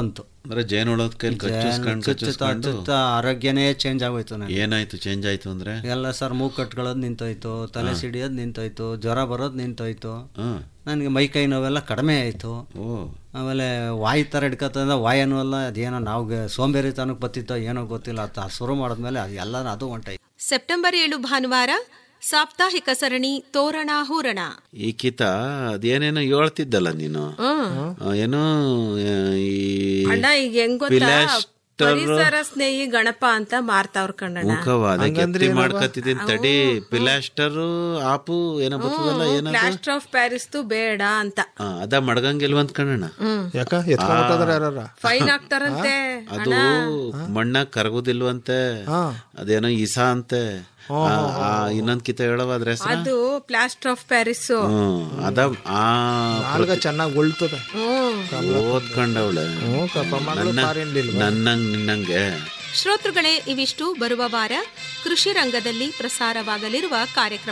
ಅಂದ್ರೆ ಜೇನುಳದ ಕೈಲಿ ಕಚ್ಚಿಸ್ಕೊಂಡು ಚುಚ್ಚುತ್ತಾ ಕಚ್ಚಿಸ್ಕೊಂಡು ಚುಚ್ಚುತ್ತಾ ಆರೋಗ್ಯನೇ ಚೇಂಜ್ ಆಗೋಯ್ತು ನನಗೆ ಏನಾಯ್ತು ಚೇಂಜ್ ಆಯ್ತು ಅಂದ್ರೆ ಎಲ್ಲ ಸರ್ ಮೂಗ್ ಕಟ್ಕೊಳ್ಳೋದು ನಿಂತೋಯ್ತು ತಲೆ ಹಾ. ಸಿಡಿಯೋದು ನಿಂತೋಯ್ತು ಜ್ವರ ಬರೋದು ನಿಂತೋಯ್ತು ಹ್ಮ್. ನನಗೆ ಮೈ ಕೈ ನೋವೆಲ್ಲ ಕಡಿಮೆ ಆಯಿತು ಆಮೇಲೆ ವಾಯಿ ಥರ ಹಿಡ್ಕೊತಂದ್ರೆ ವಾಯನೂ ಅಲ್ಲ ಅದೇನೋ ನಾವು ಗ- ಸೋಂಬೇರಿತನಕ್ಕೆ ಬತ್ತಿತ್ತೋ ಏನೋ ಗೊತ್ತಿಲ್ಲ ಅದು ಶುರು ಮಾಡಿದ್ಮೇಲೆ ಅದು ಎಲ್ಲ ಅದು ಹೊಂಟಾಯ್ತು ಸೆಪ್ಟೆಂಬರ್ ಏಳು ಭಾನುವಾರ ಸಾಪ್ತಾಹಿಕ ಸರಣಿ ತೋರಣ ಹೂರಣ ಈ ಕಿತ ಅದೇನೇನೋ ಹೇಳ್ತಿದ್ದಲ್ಲ ನೀನು ಹ್ಮ್. ಆ, ಏನೋ ಆ, ಈ ಅಣ್ಣ ಈಗ ಹೆಂಗ್ ಗೊತ್ತಾ Pilaster- ಪರಿಸರ ಸ್ನೇಹಿ ಗಣಪ ಅಂತ ಮಾರ್ತಾವ್ರ ಕಣ್ಣಣ್ಣ ಮುಖವಾದ ಕೆತ್ತಿ ಮಾಡ್ಕತ್ತಿದ್ದೀನಿ ತಡಿ ಪಿಲಾಸ್ಟರ್ ಆಪು ಏನೋ ಬರ್ತದಲ್ಲ ಏನದು ಪ್ಲಾಸ್ಟರ್ ಆಫ್ ಪ್ಯಾರಿಸ್ ಬೇಡ ಅಂತ ಆ, ಅದ ಮಡ್ಗಂಗಿಲ್ವಂತ ಕಣ್ಣಣ್ಣ ಹ್ಮ್ ಯಾಕ ಎತ್ಕೊಂಡ್ಬಿಟ್ಟದ್ರ ಯಾರ ಫೈನ್ ಆಗ್ತಾರಂತೆ ಅದು ಮಣ್ಣ ಕರಗುದಿಲ್ವಂತೆ ಅದೇನೋ ಇಸ ಅಂತೆ ಆ, ಆ, ಇನ್ನೊಂದ್ ಕಿತ ಹೇಳವಾದ್ರೆ ಅದು ಪ್ಲಾಸ್ಟರ್ ಆಫ್ ಪ್ಯಾರಿಸ್ ಹ್ಮ್ ಅದ ಆ ನಾಲ್ಗ ಚೆನ್ನಾಗಿ ಒಳ್ತದೆ ಓದ್ಕೊಂಡವಳೆ ನನ್ನಂಗ್ ನಿನ್ನಂಗೆ ಶ್ರೋತೃಗಳೇ ಇವಿಷ್ಟು ಬರುವ ವಾರ ಕೃಷಿ ರಂಗದಲ್ಲಿ ಪ್ರಸಾರವಾಗಲಿರುವ ಕಾರ್ಯಕ್ರಮ